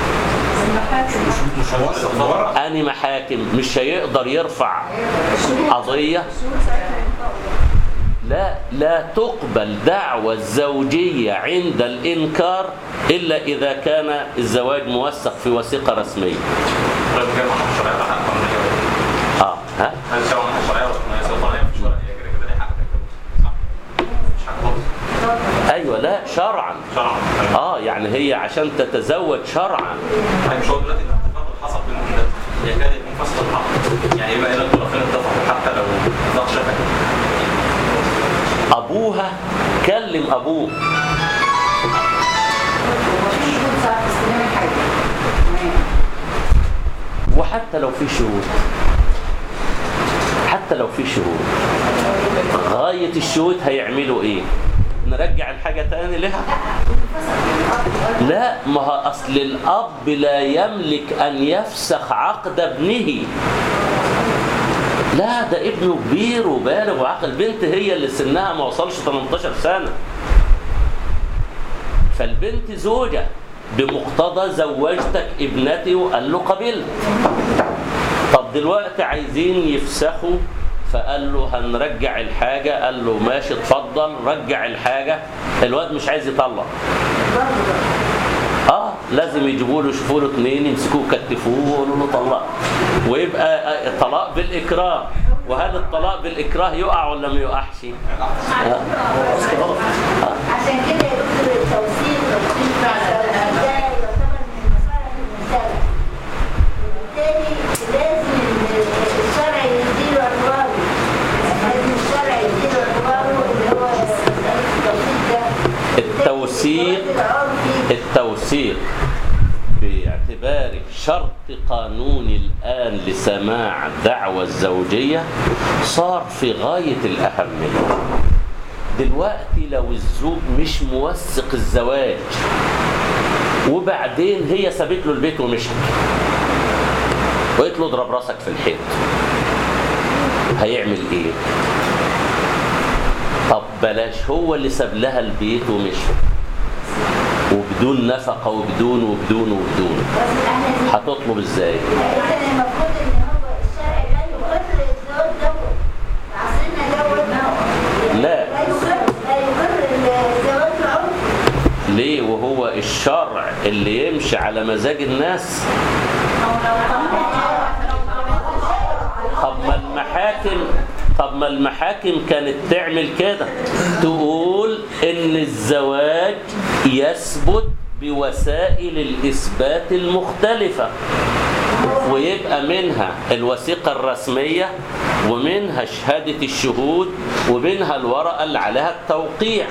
مش موثق بره
اني محاكم مش هيقدر يرفع قضيه لا لا تقبل دعوى الزوجية عند الإنكار إلا إذا كان الزواج موثق في وثيقة رسمية
طيب كده محل الشرعيه بتاعها قانونيه
آه ها
هل الشرع محل الشرعيه ولا قانونيه سواء قانونيه مش شرعيه هي كده كده ليها حق تتجوز صح؟ مش حق خالص
أيوة لا شرعا
شرعا
آه يعني هي عشان تتزوج شرعا
طيب مش هو دلوقتي الاتفاق اللي حصل بينهم ده يكاد يكون فصل العقد يعني يبقى هنا الطرفين اتفقوا حتى لو ضغط شبكه
أبوها كلم أبوه
مفيش شهود ساعة تستلم الحاجة تمام
وحتى لو في شهود حتى لو في شهود غاية الشهود هيعملوا ايه نرجع الحاجة تاني لها لا ما هو اصل الاب لا يملك ان يفسخ عقد ابنه لا ده ابنه كبير وبالغ وعقل البنت هي اللي سنها ما وصلش 18 سنة فالبنت زوجة بمقتضى زوجتك ابنتي وقال له قبلت طب دلوقتي عايزين يفسخوا فقال له هنرجع الحاجة قال له ماشي اتفضل رجع الحاجة الواد مش عايز يطلق اه لازم يجيبوا له يشوفوا له اثنين يمسكوه يكتفوه ويقولوا له طلق ويبقى آه، طلاق بالاكراه وهل الطلاق بالاكراه يقع ولا ما يقعش؟ آه.
عشان كده يا دكتور التوثيق توثيق ده يعتبر من مصالح المسألة وبالتالي لازم ال- الشرع يديله أدواره لازم الشرع يديله أدواره اللي هو مسألة التوثيق ده
التوثيق
العرفي
التوثيق باعتباره شرط قانوني الآن لسماع دعوى الزوجية صار في غاية الأهمية دلوقتي لو الزوج مش موثق الزواج وبعدين هي سابت له البيت ومشت وقلت له اضرب راسك في الحيط هيعمل ايه طب بلاش هو اللي ساب لها البيت ومشي وبدون نفقة وبدون وبدون وبدون
بس احنا دي
هتطلب ازاي
إذا المفروض إن هو الشرع لا يقر الزواج دوت عصرنا دوت
لا
لا يقر لا يقر الزواج العرفي
ليه وهو الشرع اللي يمشي على مزاج الناس طب ما المحاكم طب ما المحاكم كانت تعمل كده تقول ان الزواج يثبت بوسائل الاثبات المختلفه ويبقى منها الوثيقه الرسميه ومنها شهاده الشهود ومنها الورقه اللي عليها التوقيع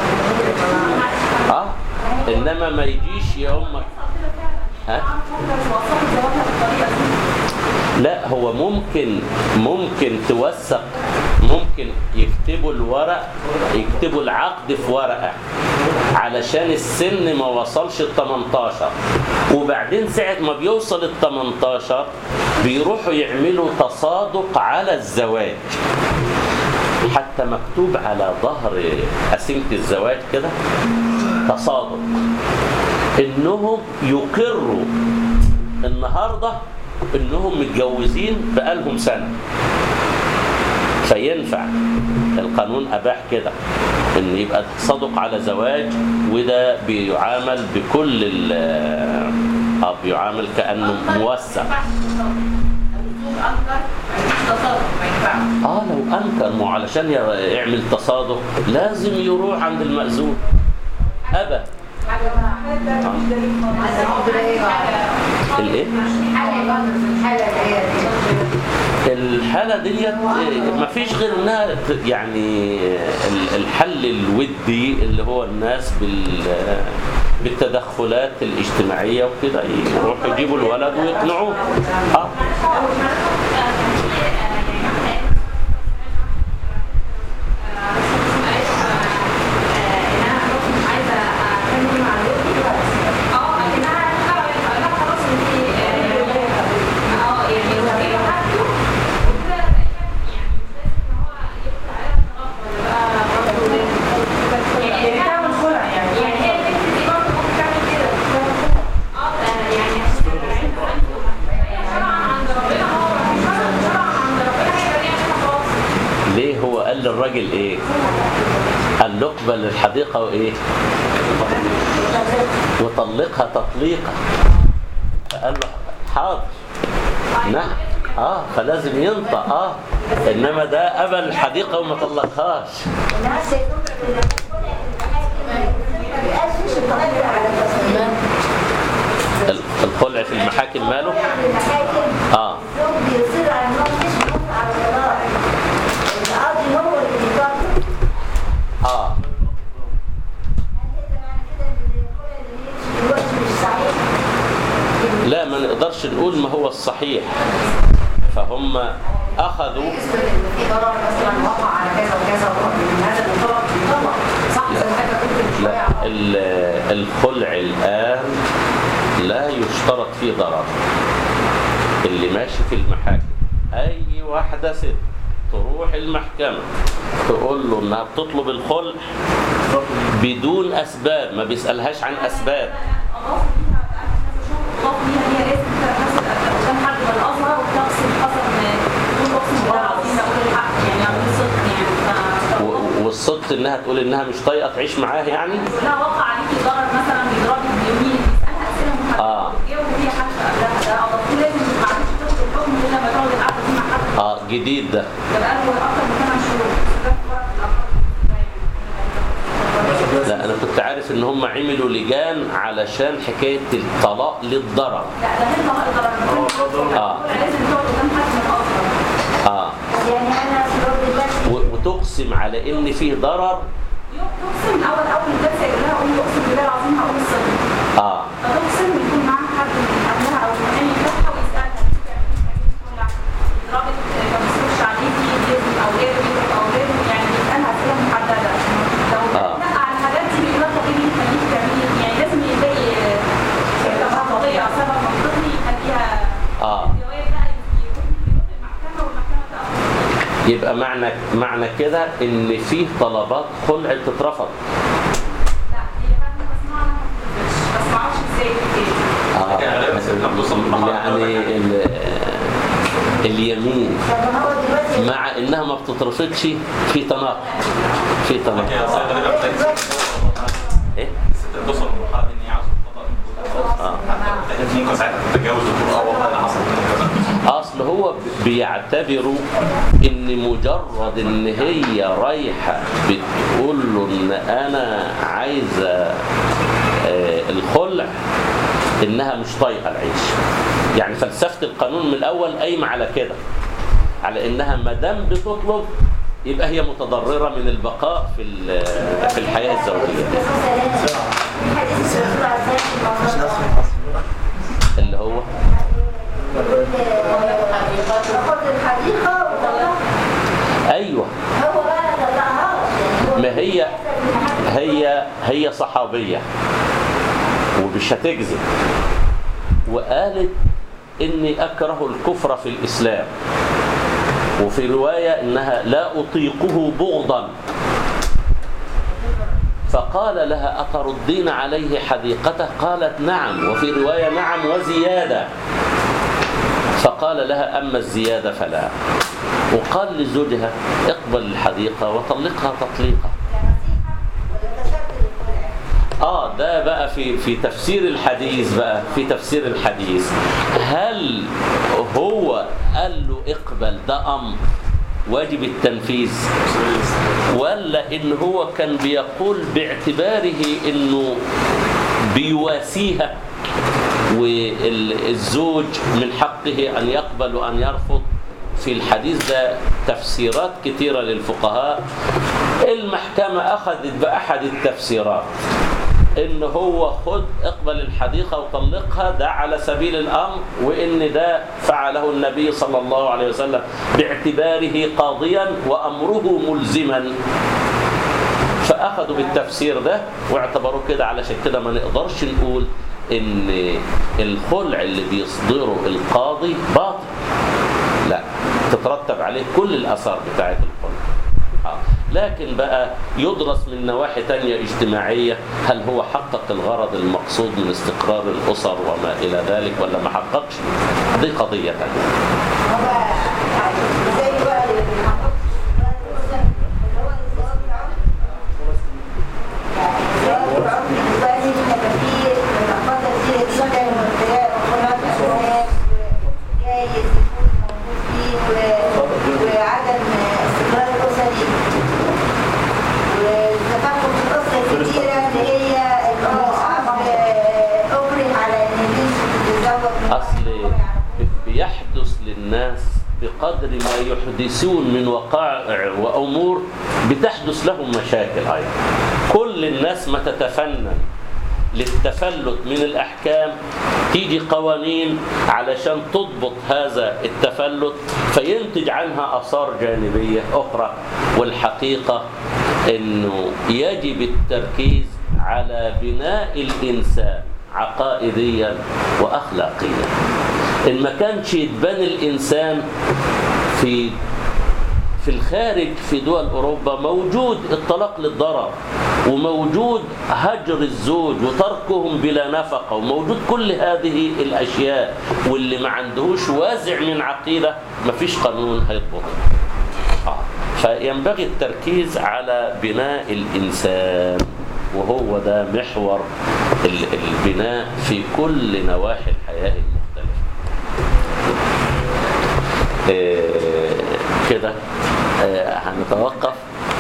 اه انما ما يجيش يا امك ها لا هو ممكن ممكن توثق ممكن يكتبوا الورق يكتبوا العقد في ورقة علشان السن ما وصلش ال 18 وبعدين ساعة ما بيوصل ال 18 بيروحوا يعملوا تصادق على الزواج حتى مكتوب على ظهر قسيمة الزواج كده تصادق انهم يقروا النهارده انهم متجوزين بقالهم سنه فينفع القانون اباح كده ان يبقى تصادق على زواج وده بيعامل بكل ال اه بيعامل كانه موسع
انكر مفيش تصرف ما ينفعش
اه لو انكر مو علشان ير- يعمل تصادق لازم يروح عند المأذون ابى
حاجه بقى عايزه اقول ايه بقى
الايه
حاجه بقى في الحاله اللي هي دي
الحالة ديت ما فيش غير انها ت- يعني ال- الحل الودي اللي هو الناس بال بالتدخلات الاجتماعية وكده يروحوا يجيبوا الولد ويقنعوه اه
يعني تعمل خلع يعني
يعني هي البنت دي برضه ممكن تعمل كده اه يعني هي شرعا عند ربنا هو شرعا شرعا عند ربنا هي بريئة منها خالص
ليه هو قال للراجل ايه قال له اقبل الحديقة وايه وطلقها تطليقا فقال له حاضر نعم اه فلازم ينطق اه انما ده قبل الحديقة وما طلقهاش
الناس يقولوا ان ما بيأسش القضية على التصميم
ال- الخلع في المحاكم ماله
يعني المحاكم
اه
الزوج بيصر على انه مش موافق على الطلاق القاضي هو اللي بيقرر
اه
هل كده معنى كده ان الخلع اللي بيمشي دلوقتي مش صحيح؟
لا ما نقدرش نقول ما هو الصحيح فهم اخذوا
يثبت ان في ضرر مثلا وقع على كذا وكذا ومن هذا الطرف بيطلق صح زي ما حضرتك قلت من شويه
لا
على
ال- الخلع الآن لا يشترط فيه ضرر اللي ماشي في المحاكم أي واحدة ست تروح المحكمة تقول له إنها بتطلب الخلع بدون أسباب ما بيسألهاش عن أسباب
اضاف ليها اضاف ليها هي لازم تمثل قدام حد من الازهر وتقسم قسم تقول اقسم بالله العظيم اقول الحق يعني اقول الصدق يعني ف
و- والصدق إنها تقول إنها مش طايقة تعيش معاه يعني
يقول لها وقع عليكي ضرر مثلا بيضربك بيمين بيسالها اسئله محدده
آه.
جاوب هي حتى قبلها ده اضاف لازم ما تعرفش تاخد الحكم الا لما تقعد القعده دي مع حد
آه جديد ده
ده بقى له اكتر من 8 شهور ده في ورق الأقرب.
لا أنا كنت عارف إن هم عملوا لجان علشان حكاية الطلاق للضرر
لا ده غير طلاق الضرر
آه.
لازم تقعد قدام حد من الازهر
آه
يعني انا في الوقت دلوقتي
و- وتقسم على إن فيه ضرر
يوم تقسم اول اول الجلسه يقول لها قولي اقسم بالله العظيم هقول الصدق
آه
فتقسم ويكون معاها حد من اهلها او من عين يفتحها ويسالها انت بتعملي حاجه يضربك ما بيصرفش عليكي لازم او لازم او لازم يعني بيسالها اسئله محدده لو
آه.
لا على الحاجات دي بيقول لها طب ايه اللي يخليكي تعملي يعني لازم يلاقي سبب قضيه او سبب منطقي يخليها
آه
الجواب بقى يروح يروح المحكمه والمحكمه تاخد
يبقى معنى معنى كده ان فيه طلبات خلع بتترفض
لا هي بقى انا بسمعها ما بتنزلش بس ما اعرفش ازاي بتتكلم
يعني غالبا الستات بتوصل لمرحلة
يعني ال- اليمين
طب ما هو دلوقتي
مع انها ما بتترفضش في تناقض في تناقض
هي غالبا بتلاقي
ايه
الستات بتوصل للمرحلة دي ان هي عاوزة تطلق
اه
حتى ممكن ساعتها تتجاوز وتقول اه والله انا حصل
اصل هو بيعتبروا ان مجرد ان هي رايحه بتقول له ان انا عايزه آه، الخلع انها مش طايقه العيش يعني فلسفه القانون من الاول قايمه على كده على انها ما دام بتطلب يبقى هي متضرره من البقاء في ال- في الحياه الزوجيه
حديث الرسول عليه الصلاه والسلام
اللي هو
خد الحديقه وطلعها
ايوه
هو بقى ما طلعهاش يعني هو
ما هي هي هي صحابية ومش هتكذب وقالت إني أكره الكفر في الإسلام وفي رواية إنها لا أطيقه بغضا فقال لها أتردين عليه حديقته قالت نعم وفي رواية نعم وزيادة فقال لها أما الزيادة فلا وقال لزوجها اقبل الحديقة وطلقها تطليقا
ولا كسرت الخلع
اه ده بقى في في تفسير الحديث بقى في تفسير الحديث هل هو قال له اقبل ده امر واجب التنفيذ ولا ان هو كان بيقول باعتباره انه بيواسيها والزوج من حقه ان يقبل وان يرفض في الحديث ده تفسيرات كثيرة للفقهاء المحكمة أخذت بأحد التفسيرات ان هو خد اقبل الحديقه وطلقها ده على سبيل الامر وان ده فعله النبي صلى الله عليه وسلم باعتباره قاضيا وامره ملزما فاخذوا بالتفسير ده واعتبروه كده علشان كده ما نقدرش نقول ان الخلع اللي بيصدره القاضي باطل لا تترتب عليه كل الاثار بتاعه الخلع آه. لكن بقى يدرس من نواحي تانية اجتماعية هل هو حقق الغرض المقصود من استقرار الأسر وما إلى ذلك ولا ما حققش دي قضية تانية
هو يعني زي بقى اللي بيحقق اللي هو الزواج العرفي يعني الزواج العرفي دلوقتي هيبقى فيه الأنماط كتير جدا وهناك أسباب جايز يكون موجود فيه و- وعدم استقرار الأسري والتفاهم في الأسرة الكتيرة اللي هي الأب أكره على إن البنت تتزوج من
أصل بيحدث للناس بقدر ما يحدثون من وقائع وأمور بتحدث لهم مشاكل أيضا كل الناس ما تتفنن للتفلت من الأحكام تيجي قوانين علشان تضبط هذا التفلت فينتج عنها آثار جانبية أخرى والحقيقة أنه يجب التركيز على بناء الإنسان عقائديا وأخلاقيا إن ما كانش يتبني الإنسان في في الخارج في دول أوروبا موجود الطلاق للضرر وموجود هجر الزوج وتركهم بلا نفقة وموجود كل هذه الأشياء واللي ما عندهوش وازع من عقيدة مفيش قانون هيضبط آه. فينبغي التركيز على بناء الإنسان وهو ده محور ال- البناء في كل نواحي الحياة المختلفة آه، كده آه، هنتوقف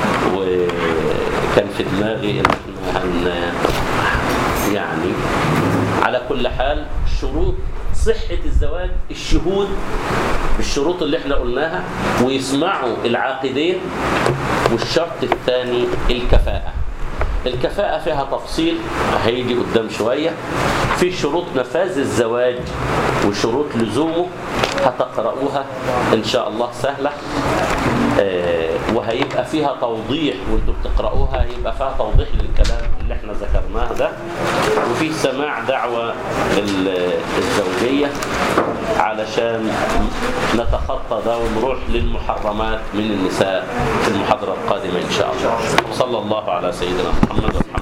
وكان في دماغي ان احنا هن يعني على كل حال شروط صحة الزواج الشهود بالشروط اللي احنا قلناها ويسمعوا العاقدين والشرط الثاني الكفاءة الكفاءة فيها تفصيل هيجي قدام شوية في شروط نفاذ الزواج وشروط لزومه هتقرأوها إن شاء الله سهلة آه، وهيبقى فيها توضيح وانتوا بتقرأوها هيبقى فيها توضيح للكلام اللي احنا ذكرناه ده وفي سماع دعوة ال- الزوجية علشان نتخطى ده ونروح للمحرمات من النساء في المحاضرة القادمة إن شاء الله صلى الله على سيدنا محمد والحمد